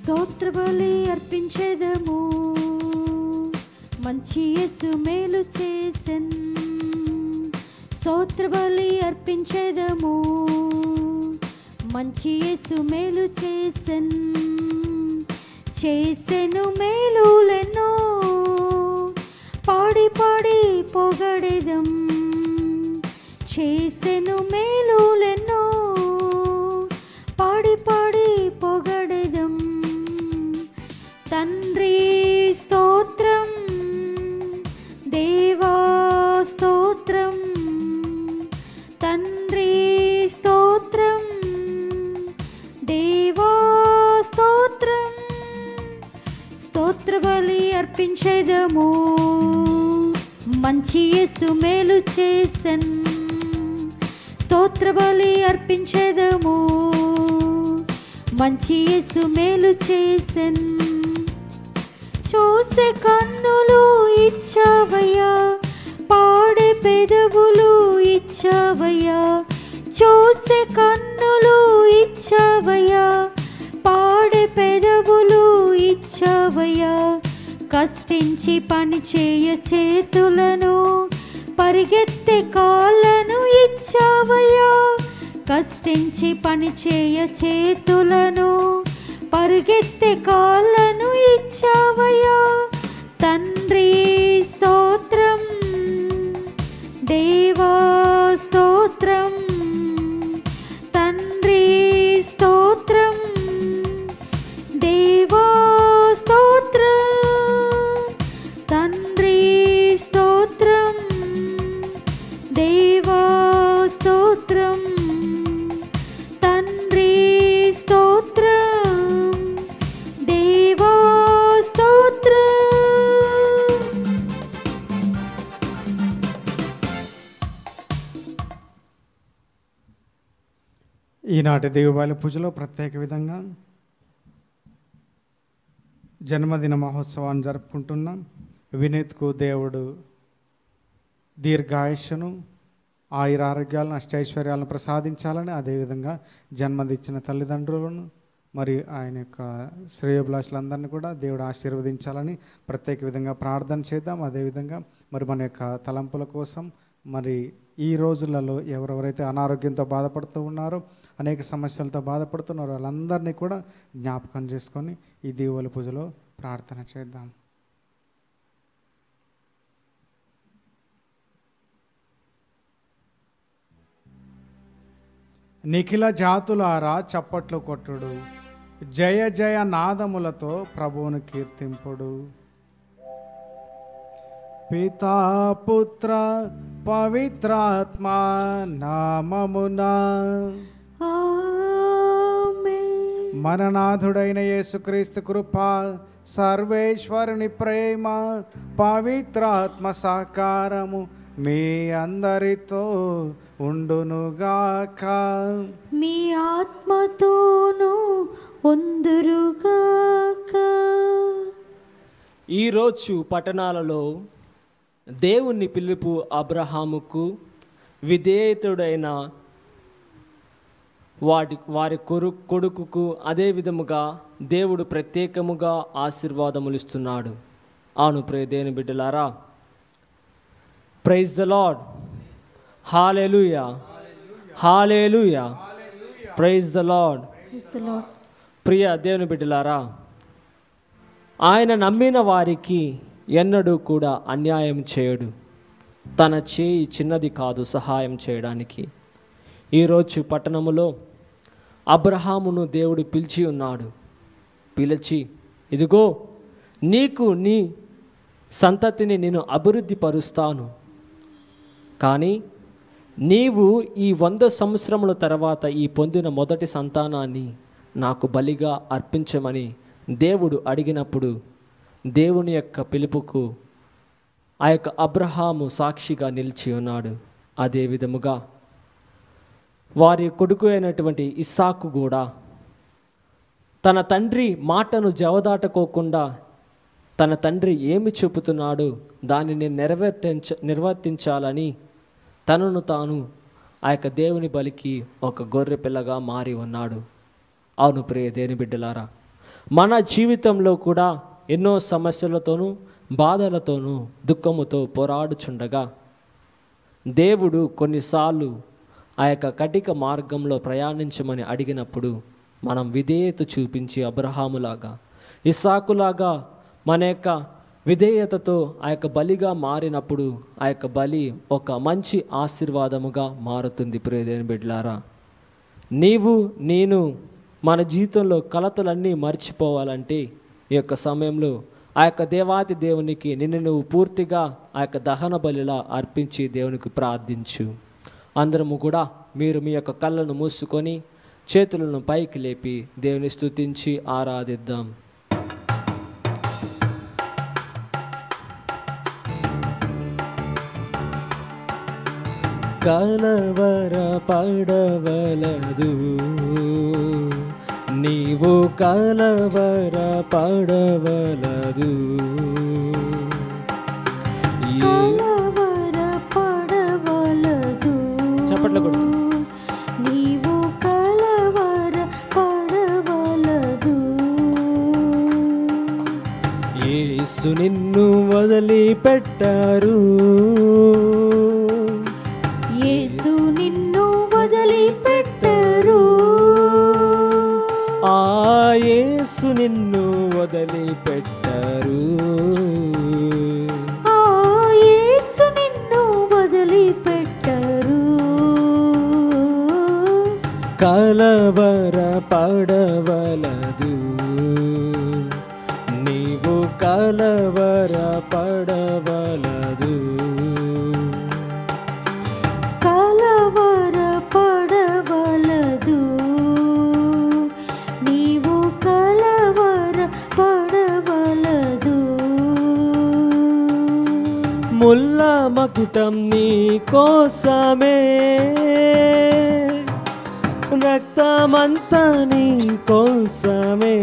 స్తోత్ర బలి అర్పించేదము మంచి యేసు మేలు చేసెన్ స్తోత్ర బలి అర్పించేదము మంచి యేసు మేలు చేసెన్ చేసెను మేలులెన్నో పాడి పాడి పొగడెదం చేసెను మేలులెన్నో పాడి పాడి పొగడెదం తండ్రి స్తోత్రం దేవా స్తోత్రం తండ్రి స్తోత్రం దేవా స్తోత్రం స్తోత్ర బలి అర్పించేదము మంచి యేసు మేలు చేసెన్ స్తోత్ర బలి అర్పించేదము మంచి యేసు మేలు చేసెన్ చూసే కన్నులు ఇచ్చావయ్యా పాడే పెదవులు ఇచ్చావయ్యా చూసే కన్నులు ఇచ్చావయ్యా పాడే పెదవులు ఇచ్చావయ్యా కష్టించి పని చేయ చేతులను పరిగెత్తే కాళ్ళను ఇచ్చావయ్యా కష్టించి పని చేయ చేతులను పరిగెత్తే కాళ్ళను ఇచ్చావయ్యా తండ్రి స్తోత్రం దేవా స్తోత్రం తండ్రి స్తోత్రం దేవా స్తోత్రం తండ్రి స్తోత్రం దేవా స్తోత్రం తండ్రి స్తోత్రం దేవా స్తోత్రం ఈనాటి దేవాలయ పూజలో ప్రత్యేక విధంగా జన్మదిన మహోత్సవాన్ని జరుపుకుంటున్నాం వినీత్కు దేవుడు దీర్ఘాయుష్ను ఆయురారోగ్యాలను అష్టైశ్వర్యాలను ప్రసాదించాలని అదేవిధంగా జన్మదిచ్చిన తల్లిదండ్రులను మరి ఆయన యొక్క శ్రేయోభిలాషులందరినీ కూడా దేవుడు ఆశీర్వదించాలని ప్రత్యేక విధంగా ప్రార్థన చేద్దాం అదేవిధంగా మరి మన యొక్క తలంపుల కోసం మరి ఈ రోజులలో ఎవరెవరైతే అనారోగ్యంతో బాధపడుతూ ఉన్నారో అనేక సమస్యలతో బాధపడుతున్నారో వాళ్ళందరినీ కూడా జ్ఞాపకం చేసుకొని ఈ దీవుల పూజలో ప్రార్థన చేద్దాం నిఖిల జాతులారా చప్పట్లు కొట్టుడు జయ జయ నాదములతో ప్రభువును కీర్తింపుడు పితా పుత్ర పవిత్రాత్మ నామమున ఆమేన్ మననాథుడైన యేసుక్రీస్తు కృప సర్వేశ్వరుని ప్రేమ పవిత్రాత్మ సహకారము మీ అందరితో ఉండునుగాక మీ ఆత్మతోనూ ఉందురుగాక ఈరోజు పట్టణాలలో దేవుని పిలుపు అబ్రహాముకు విధేయతుడైన వాటి వారి కొరు కొడుకుకు అదే విధముగా దేవుడు ప్రత్యేకముగా ఆశీర్వాదములు ఇస్తున్నాడు అవును ప్రే దేని బిడ్డలారా ప్రైజ్ ద లాడ్ హాలేలుయా హాలేలుయా praise the lord Praise the Lord. ప్రియ దేవుని బిడ్డలారా ఆయన నమ్మిన వారికి ఎన్నడూ కూడా అన్యాయం చేయడు తన చేయి చిన్నది కాదు సహాయం చేయడానికి ఈరోజు పట్టణములో అబ్రహామును దేవుడు పిలిచి ఉన్నాడు పిలిచి ఇదిగో నీకు నీ సంతతిని నేను అభివృద్ధి పరుస్తాను కానీ నీవు ఈ వంద సంవత్సరముల తర్వాత ఈ పొందిన మొదటి సంతానాన్ని నాకు బలిగా అర్పించమని దేవుడు అడిగినప్పుడు దేవుని యొక్క పిలుపుకు ఆ యొక్క అబ్రహాము సాక్షిగా నిలిచి ఉన్నాడు అదే విధముగా వారి కొడుకు అయినటువంటి ఇస్సాకు కూడా తన తండ్రి మాటను జవదాటకోకుండా తన తండ్రి ఏమి చెబుతున్నాడు దానిని నెరవేర్తించ నిర్వర్తించాలని తనను తాను ఆ యొక్క దేవుని బలికి ఒక గొర్రె పిల్లగా మారి ఉన్నాడు అవును ప్రియ దేని బిడ్డలారా మన జీవితంలో కూడా ఎన్నో సమస్యలతోనూ బాధలతోనూ దుఃఖముతో పోరాడుచుండగా దేవుడు కొన్నిసార్లు ఆ యొక్క కటిక మార్గంలో ప్రయాణించమని అడిగినప్పుడు మనం విధేయత చూపించి అబ్రహాములాగా ఇస్సాకులాగా మన యొక్క విధేయతతో ఆ యొక్క బలిగా మారినప్పుడు ఆ యొక్క బలి ఒక మంచి ఆశీర్వాదముగా మారుతుంది ప్రియదేని బిడ్లారా నీవు నేను మన జీవితంలో కలతలన్నీ మర్చిపోవాలంటే ఈ యొక్క సమయంలో ఆ యొక్క దేవాతి దేవునికి నిన్ను నువ్వు పూర్తిగా ఆ యొక్క దహన బలిలా అర్పించి దేవునికి ప్రార్థించు అందరము కూడా మీరు మీ యొక్క కళ్ళను మూసుకొని చేతులను పైకి లేపి దేవుని స్తుతించి ఆరాధిద్దాం కలవర పడవలదు నీవు కలవర పడవలదు ఈ- కలవర పడవలదు చప్పట్లు కొడుతూ. నీవు కలవర పడవలదు యేసు నిన్ను వదిలిపెట్టారు యేసు నిన్ను వదిలిపెట్టరు ఆ యేసు నిన్ను వదిలిపెట్టారు ఆ యేసు నిన్ను వదిలిపెట్టరు కలవర పడవలదు నీవు కలవర పడవలదు కలవర పడవలదు నీవు కలవర పడవలదు ముల్ల మకుటం నీ కోసమే రక్తమంతా నీ కోసమే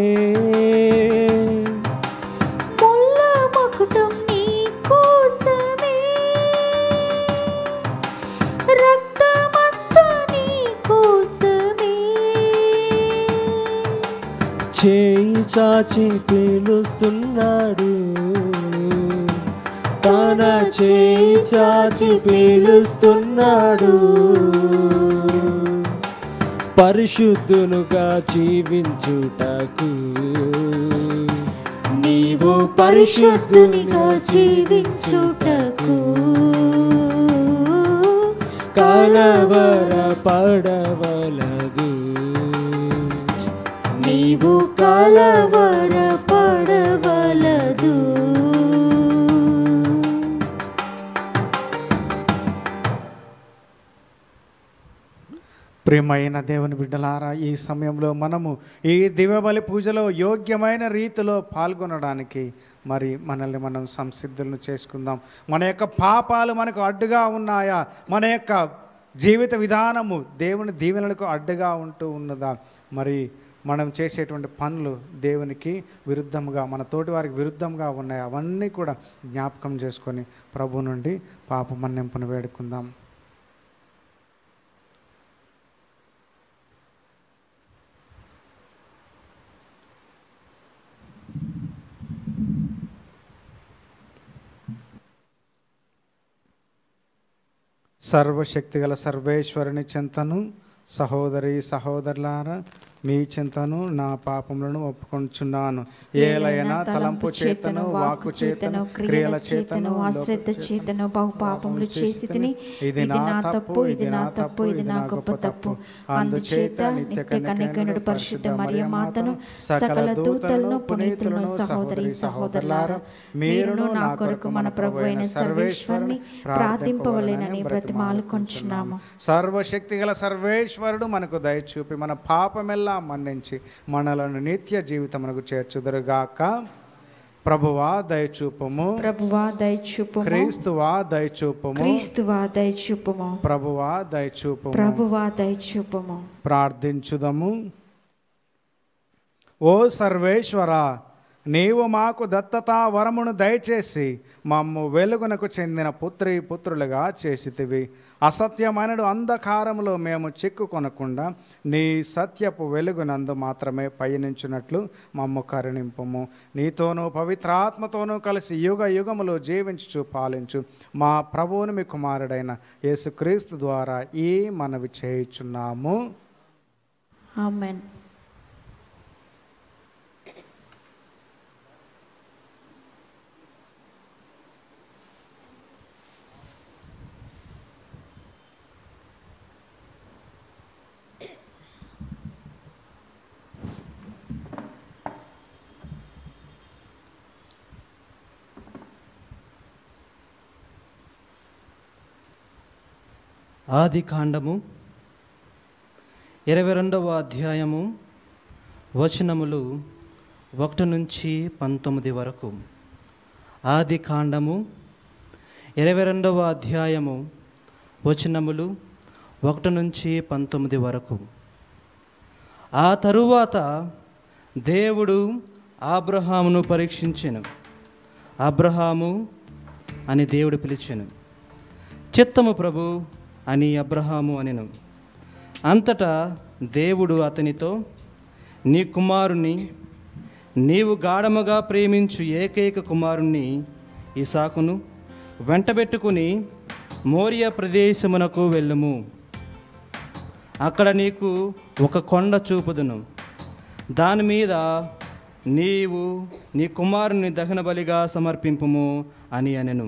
ముల్ల మకుటం నీ కోసమే రక్తమంతా నీ కోసమే చేయి చాచి పిలుస్తున్నాడు తన చేయి చాచి పిలుస్తున్నాడు పరిశుద్ధునుగా జీవించుటకు నీవు పరిశుద్ధునిగా జీవించుటకు కలవర పడవలదు నీవు కలవర పడవలదు ప్రియమైన దేవుని బిడ్డలారా ఈ సమయంలో మనము ఈ దివ్యబలి పూజలో యోగ్యమైన రీతిలో పాల్గొనడానికి మరి మనల్ని మనం సంసిద్ధులను చేసుకుందాం మన యొక్క పాపాలు మనకు అడ్డుగా ఉన్నాయా మన యొక్క జీవిత విధానము దేవుని దీవెనలకు అడ్డుగా ఉంటూ ఉన్నదా మరి మనం చేసేటువంటి పనులు దేవునికి విరుద్ధంగా మన తోటి వారికి విరుద్ధంగా ఉన్నాయి అవన్నీ కూడా జ్ఞాపకం చేసుకొని ప్రభు నుండి పాప మన్నింపును వేడుకుందాం సర్వశక్తిగల సర్వేశ్వరుని చింతను సహోదరి సహోదరులారా మీ చింతను నా పాపములను ఒప్పుకొంచున్నాను ఏలైనా తలంపు చేతను వాక్కు చేతను క్రియల చేతను అశ్రద్ధ చేతను బహు పాపములు చేసి తిని ఇది నా తప్పు ఇది నా తప్పు ఇది నా గొప్ప తప్పు అందుచేత నిత్య కన్యకనుడు పరిశుద్ధ మరియ మాతను సకల దూతలను పునీతులను సహోదరి సహోదరులారా మీరును నా కొరకు మన ప్రభు అయిన సర్వేశ్వరుని ప్రార్థింపవలేనని బ్రతిమాలు కొంచున్నాము సర్వశక్తి గల సర్వేశ్వరుడు మనకు దయచూపి మన పాపమెల్లా మన్నించి మనలను నిత్య జీవితమునకు చేర్చుదురుగాక ప్రభువా దయచూపము ప్రభువా దయచూపుము క్రీస్తువా దయచూపము క్రీస్తువా దయచూపుము ప్రభువా దయచూపము ప్రభువా దయచూపుము ప్రార్థించుదము ఓ సర్వేశ్వర నీవు మాకు దత్తతా వరమును దయచేసి మమ్ము వెలుగునకు చెందిన పుత్రి పుత్రులుగా చేసితివి అసత్యమైనడు అంధకారములో మేము చిక్కుకొనకుండా నీ సత్యపు వెలుగునందు మాత్రమే పయనించినట్లు మమ్ము కరుణింపము నీతోనూ పవిత్రాత్మతోనూ కలిసి యుగ యుగములు జీవించుచు పాలించు మా ప్రభువుని మీ కుమారుడైన యేసుక్రీస్తు ద్వారా ఈ మనవి చేయుచున్నాము ఆమెన్ ఆది కాండము ఇరవై రెండవ అధ్యాయము వచనములు ఒకటి నుంచి పంతొమ్మిది వరకు ఆది కాండము ఇరవై రెండవ అధ్యాయము వచనములు ఒకటి నుంచి పంతొమ్మిది వరకు ఆ తరువాత దేవుడు ఆబ్రహామును పరీక్షించెను అబ్రహాము అని దేవుడు పిలిచెను చిత్తము ప్రభు అని అబ్రహాము అనెను అంతటా దేవుడు అతనితో నీ కుమారుని నీవు గాఢముగా ప్రేమించు ఏకైక కుమారుణ్ణి ఇసాకును వెంటబెట్టుకుని మోరియా ప్రదేశమునకు వెళ్ళుము అక్కడ నీకు ఒక కొండ చూపుదును దాని మీద నీవు నీ కుమారుని దహన బలిగా సమర్పింపుము అని అనెను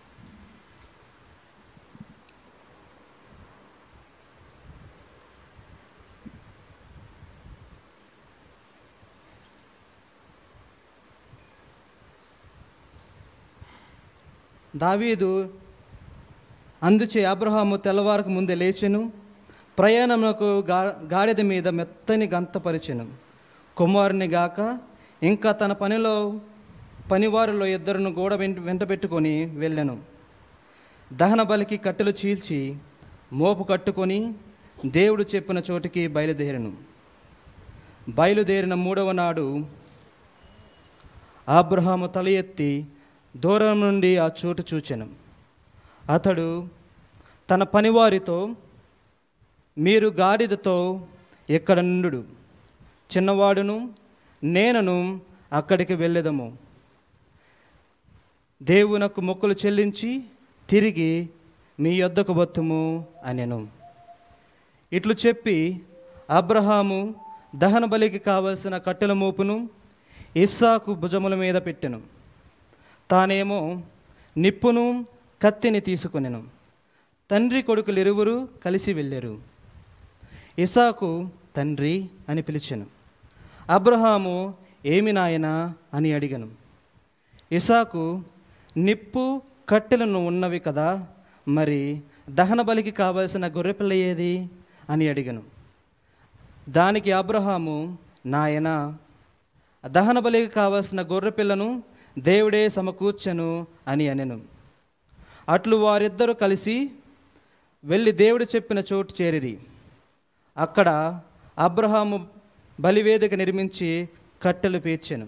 దావీదు అందుచే అబ్రహాము తెల్లవారకు ముందే లేచెను ప్రయాణమునకు గా గాడిద మీద మెత్తని గంతపరిచెను కుమారుని గాక ఇంకా తన పనిలో పనివారిలో ఇద్దరును గోడ వెంట వెంటబెట్టుకొని వెళ్ళెను దహన బలికి కట్టెలు చీల్చి మోపు కట్టుకొని దేవుడు చెప్పిన చోటికి బయలుదేరను బయలుదేరిన మూడవ నాడు అబ్రహాము తల ఎత్తి దూరం నుండి ఆ చోటు చూచెను అతడు తన పనివారితో మీరు గాడిదతో ఇక్కడ నుండు చిన్నవాడును నేనను అక్కడికి వెళ్ళెదము దేవునకు మొక్కులు చెల్లించి తిరిగి మీ యొద్దకు బొత్తుము అనెను ఇట్లు చెప్పి అబ్రహాము దహన బలికి కావలసిన కట్టెల మోపును ఇస్సాకు భుజముల మీద పెట్టెను తానేమో నిప్పును కత్తిని తీసుకొనెను తండ్రి కొడుకులు ఇరువురు కలిసి వెళ్ళారు ఇసాకు తండ్రి అని పిలిచెను అబ్రహాము ఏమి నాయనా అని అడిగను ఇసాకు నిప్పు కట్టెలను ఉన్నవి కదా మరి దహన బలికి కావలసిన గొర్రెపిల్ల ఏది అని అడిగను దానికి అబ్రహాము నాయన దహన బలికి కావలసిన గొర్రెపిల్లను దేవుడే సమకూర్చను అని అనెను అట్లు వారిద్దరూ కలిసి వెళ్ళి దేవుడు చెప్పిన చోటు చేరిరి అక్కడ అబ్రహాము బలివేదిక నిర్మించి కట్టెలు పేర్చెను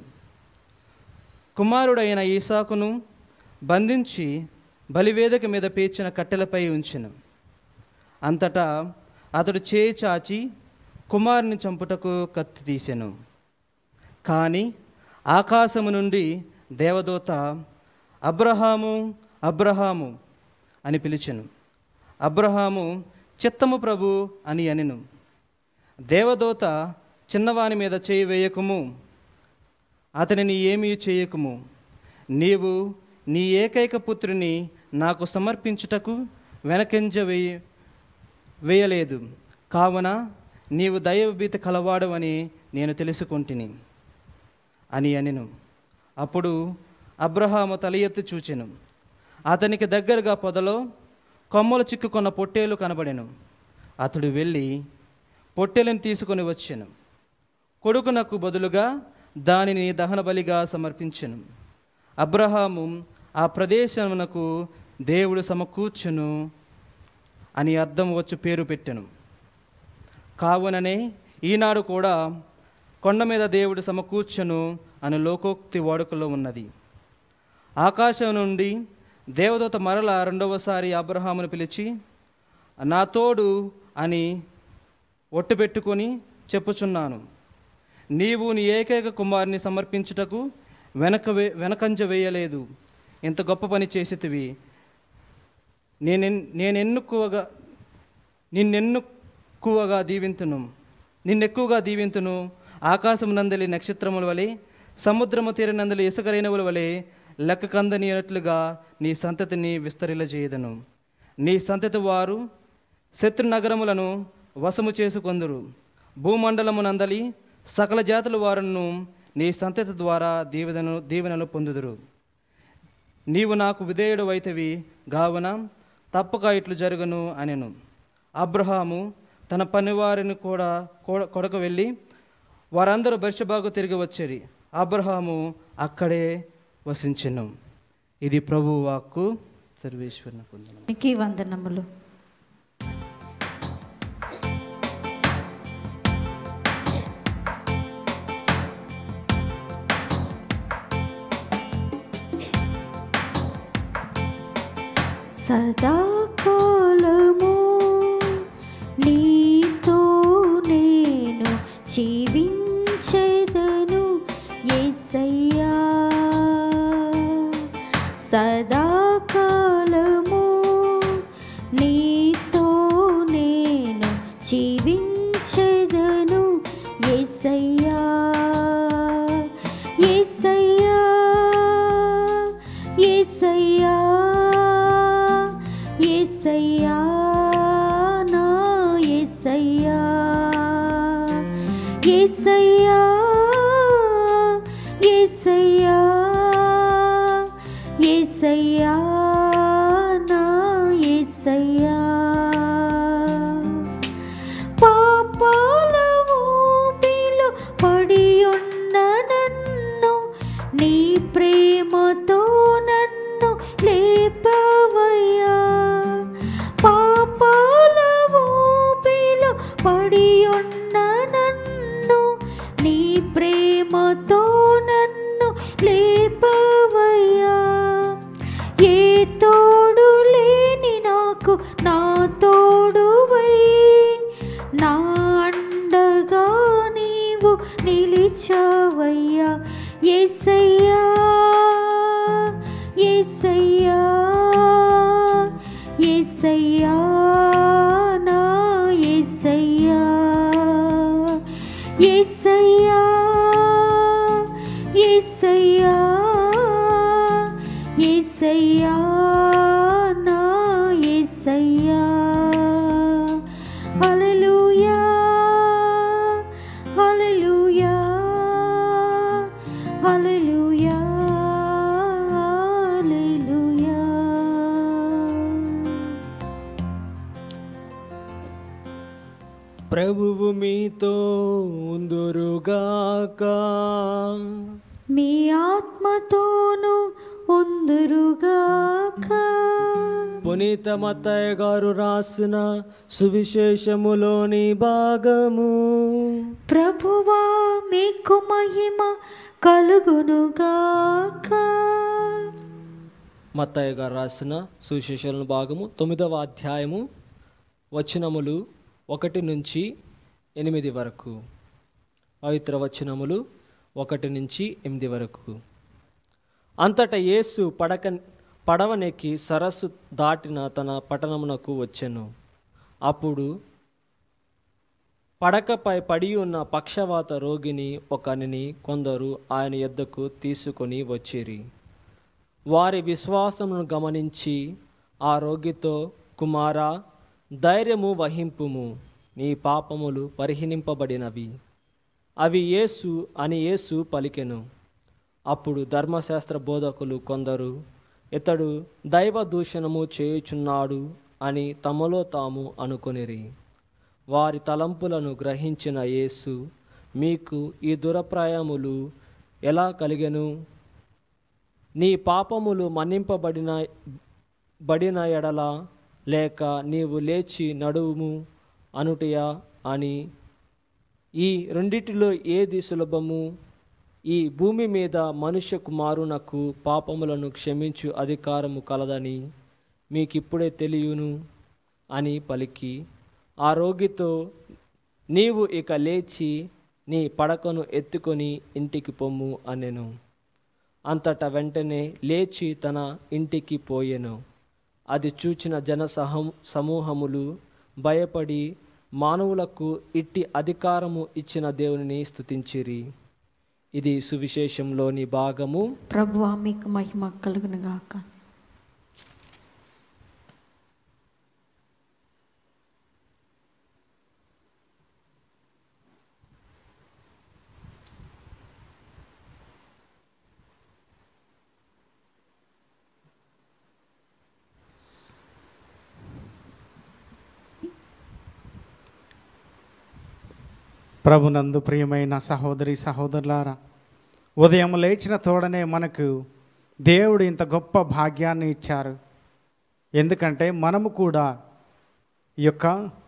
కుమారుడైన ఈసాకును బంధించి బలివేదిక మీద పేర్చిన కట్టెలపై ఉంచెను అంతటా అతడు చేయి చాచి కుమారుని చంపుటకు కత్తి తీసెను కానీ ఆకాశము నుండి దేవదూత అబ్రహాము అబ్రహాము అని పిలిచెను అబ్రహాము చిత్తము ప్రభు అని అనెను దేవదూత చిన్నవాని మీద చేయి వేయకము అతనిని ఏమీ చేయకము నీవు నీ ఏకైక పుత్రుని నాకు సమర్పించుటకు వెనకంజ వేయ వేయలేదు కావున నీవు దైవభీతి కలవాడవని నేను తెలుసుకుంటుని అని అనెను అప్పుడు అబ్రహాము తల ఎత్తి చూచెను అతనికి దగ్గరగా పొదలో కొమ్మలు చిక్కుకున్న పొట్టేలు కనబడెను అతడు వెళ్ళి పొట్టేలను తీసుకొని వచ్చెను కొడుకునకు బదులుగా దానిని దహన బలిగా సమర్పించెను అబ్రహాము ఆ ప్రదేశమునకు దేవుడు సమకూర్చును అని అర్థం వచ్చు పేరు పెట్టెను కావుననే ఈనాడు కూడా కొండ మీద దేవుడు సమకూర్చును అని లోకోక్తి వాడుకలో ఉన్నది ఆకాశం నుండి దేవదూత మరల రెండవసారి అబ్రహామును పిలిచి నా తోడు అని ఒట్టు పెట్టుకొని చెప్పుచున్నాను నీవు నీ ఏకైక కుమారుని సమర్పించుటకు వెనక వే వెనకంజ వేయలేదు ఇంత గొప్ప పని చేసితివి నేను నేనెన్నుకువగా నిన్నెన్నుకువగా దీవింతును నిన్నెక్కువగా దీవింతును ఆకాశం నందలి నక్షత్రముల వలె సముద్రము తీరనందలి ఇసుకరైనవుల వలె లెక్క కందనియనట్లుగా నీ సంతతిని విస్తరిలజేయదను నీ సంతతి వారు శత్రు నగరములను వశము చేసుకొందురు భూమండలము నందలి సకల జాతుల వారును నీ సంతతి ద్వారా దీవెనను దీవెనలు పొందుదురు నీవు నాకు విధేయుడు అయితవి గావున తప్పక ఇట్లు జరుగును అనెను అబ్రహాము తన పనివారిని కూడా కొడ- కొడక వెళ్ళి వారందరూ బర్షబాగు తిరిగి వచ్చారు అబ్రహాము అక్కడే వసించెను ఇది ప్రభు వాక్కు సర్వేశ్వరుని పొందను నీకు వందనములు సదాకాలము నీతో నేను జీవించెదను యేసయ్యా సదాకాలము నీతో నేను జీవించెదను యేసయ్యా యేసయ్యా యేసయ్యా యేసయ్యా నా యేసయ్యా యేసయ్యా యేసయ్యా యేసయ్యా నా యేసయ్యా పాపాల ఊబిలో పడి ఉన్న నన్ను నీ ప్రేమతో నన్ను లేపవయ్యా పాపాల ఊబిలో పడి ఉన్న నన్ను నీ ప్రేమతో నన్ను లేపవయ్యా ఏ తోడు లేని నాకు నా తోడువై నా అండగా నీవు నిలిచావయ్యా ఏసయ్యా ఏసయ్యా ఏసయ్యా నా ఏసయ్యా ఏసయ్యా ఏసయ్యా ఏసయ్యా నా ఏసయ్యా హల్లెలూయా హల్లెలూయా హల్లెలూయా హల్లెలూయా ప్రభువు మీతో ఉందురుగాక మీ ఆత్మతోను ఉందురుగాక పునీత మత్తయ్య గారు రాసిన సువిశేషములోని భాగము ప్రభువా మీకు మహిమ కలుగునుగాక మత్తయ్య గారు రాసిన సువిశేషముల భాగము తొమ్మిదవ అధ్యాయము వచనములు ఒకటి నుంచి ఎనిమిది వరకు పవిత్ర వచనములు ఒకటి నుంచి ఎనిమిది వరకు అంతటా యేసు పడక పడవనెక్కి సరస్సు దాటిన తన పట్టణమునకు వచ్చెను అప్పుడు పడకపై పడి ఉన్న పక్షవాత రోగిని ఒకనిని కొందరు ఆయన యొద్దకు తీసుకొని వచ్చిరి వారి విశ్వాసమును గమనించి ఆ రోగితో కుమారా ధైర్యము వహింపుము నీ పాపములు పరిహరింపబడినవి అవి యేసు అని యేసు పలికెను అప్పుడు ధర్మశాస్త్ర బోధకులు కొందరు ఇతడు దైవ దూషణము చేయుచున్నాడు అని తమలో తాము అనుకొనిరి వారి తలంపులను గ్రహించిన యేసు మీకు ఈ దురప్రాయములు ఎలా కలిగెను నీ పాపములు మన్నింపబడిన బడిన ఎడల లేక నీవు లేచి నడువుము అనుటయా అని ఈ రెండిటిలో ఏది సులభము ఈ భూమి మీద మనుష్య కుమారునకు పాపములను క్షమించు అధికారము కలదని మీకిప్పుడే తెలియను అని పలికి ఆ రోగితో నీవు ఇక లేచి నీ పడకను ఎత్తుకొని ఇంటికి పొమ్ము అనెను అంతటా వెంటనే లేచి తన ఇంటికి పోయెను అది చూచిన జన సహం సమూహములు భయపడి మానవులకు ఇట్టి అధికారము ఇచ్చిన దేవుని స్తుతించిరి ఇది సువిశేషంలోని భాగము ప్రభువా మీకు మహిమ కలుగును గాక ప్రభునందు ప్రియమైన సహోదరి సహోదరులారా ఉదయం లేచిన తోడనే మనకు దేవుడు ఇంత గొప్ప భాగ్యాన్ని ఇచ్చారు ఎందుకంటే మనము కూడా ఈ యొక్క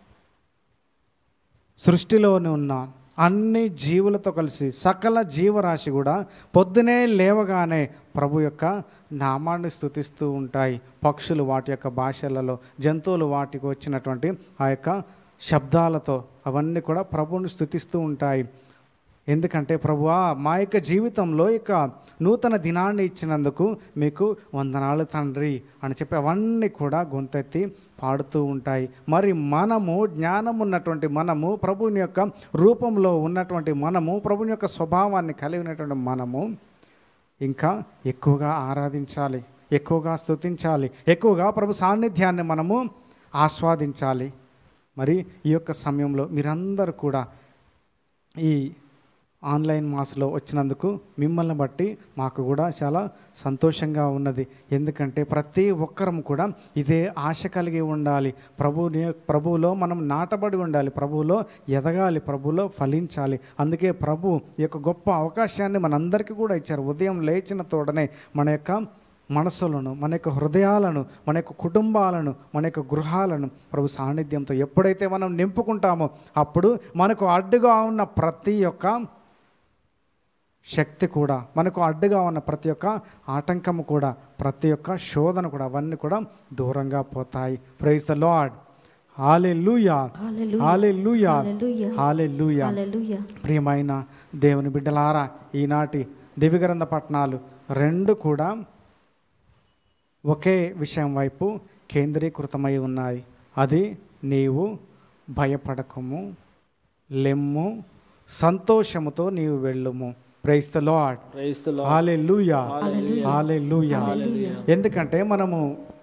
సృష్టిలోని ఉన్న అన్ని జీవులతో కలిసి సకల జీవరాశి కూడా పొద్దునే లేవగానే ప్రభు యొక్క నామాన్ని స్థుతిస్తూ ఉంటాయి పక్షులు వాటి యొక్క భాషలలో జంతువులు వాటికి వచ్చినటువంటి ఆ యొక్క శబ్దాలతో అవన్నీ కూడా ప్రభువుని స్థుతిస్తూ ఉంటాయి ఎందుకంటే ప్రభువా మా యొక్క జీవితంలో ఇక నూతన దినాన్ని ఇచ్చినందుకు మీకు వందనాలు తండ్రి అని చెప్పి అవన్నీ కూడా గొంతెత్తి పాడుతూ ఉంటాయి మరి మనము జ్ఞానం ఉన్నటువంటి మనము ప్రభుని యొక్క రూపంలో ఉన్నటువంటి మనము ప్రభుని యొక్క స్వభావాన్ని కలిగి ఉన్నటువంటి మనము ఇంకా ఎక్కువగా ఆరాధించాలి ఎక్కువగా స్తుతించాలి ఎక్కువగా ప్రభు సాన్నిధ్యాన్ని మనము ఆస్వాదించాలి మరి ఈ యొక్క సమయంలో మీరందరూ కూడా ఈ ఆన్లైన్ మాస్లో వచ్చినందుకు మిమ్మల్ని బట్టి మాకు కూడా చాలా సంతోషంగా ఉన్నది ఎందుకంటే ప్రతి ఒక్కరం కూడా ఇదే ఆశ కలిగి ఉండాలి ప్రభుని ప్రభువులో మనం నాటబడి ఉండాలి ప్రభువులో ఎదగాలి ప్రభువులో ఫలించాలి అందుకే ప్రభు ఈ యొక్క గొప్ప అవకాశాన్ని మనందరికీ కూడా ఇచ్చారు ఉదయం లేచిన తోడనే మన యొక్క మనసులను మన యొక్క హృదయాలను మన యొక్క కుటుంబాలను మన యొక్క గృహాలను ప్రభు సాన్నిధ్యంతో ఎప్పుడైతే మనం నింపుకుంటామో అప్పుడు మనకు అడ్డుగా ఉన్న ప్రతి ఒక్క శక్తి కూడా మనకు అడ్డుగా ఉన్న ప్రతి ఒక్క ఆటంకము కూడా ప్రతి ఒక్క శోధన కూడా అవన్నీ కూడా దూరంగా పోతాయి ప్రైజ్ ద లార్డ్ హాలెలూయా హల్లెలూయా. హాలెలూయా హల్లెలూయా. హాలెలూయా హల్లెలూయా ప్రియమైన దేవుని బిడ్డలారా ఈనాటి దివిగ్రంథ పట్టణాలు రెండు కూడా ఒకే విషయం వైపు కేంద్రీకృతమై ఉన్నాయి అది నీవు భయపడకము లెమ్ము సంతోషముతో నీవు వెళ్ళుము ప్రైస్ ద లార్డ్ క్రైస్తలో హాలెలూయా హాలెలూయా ఎందుకంటే మనము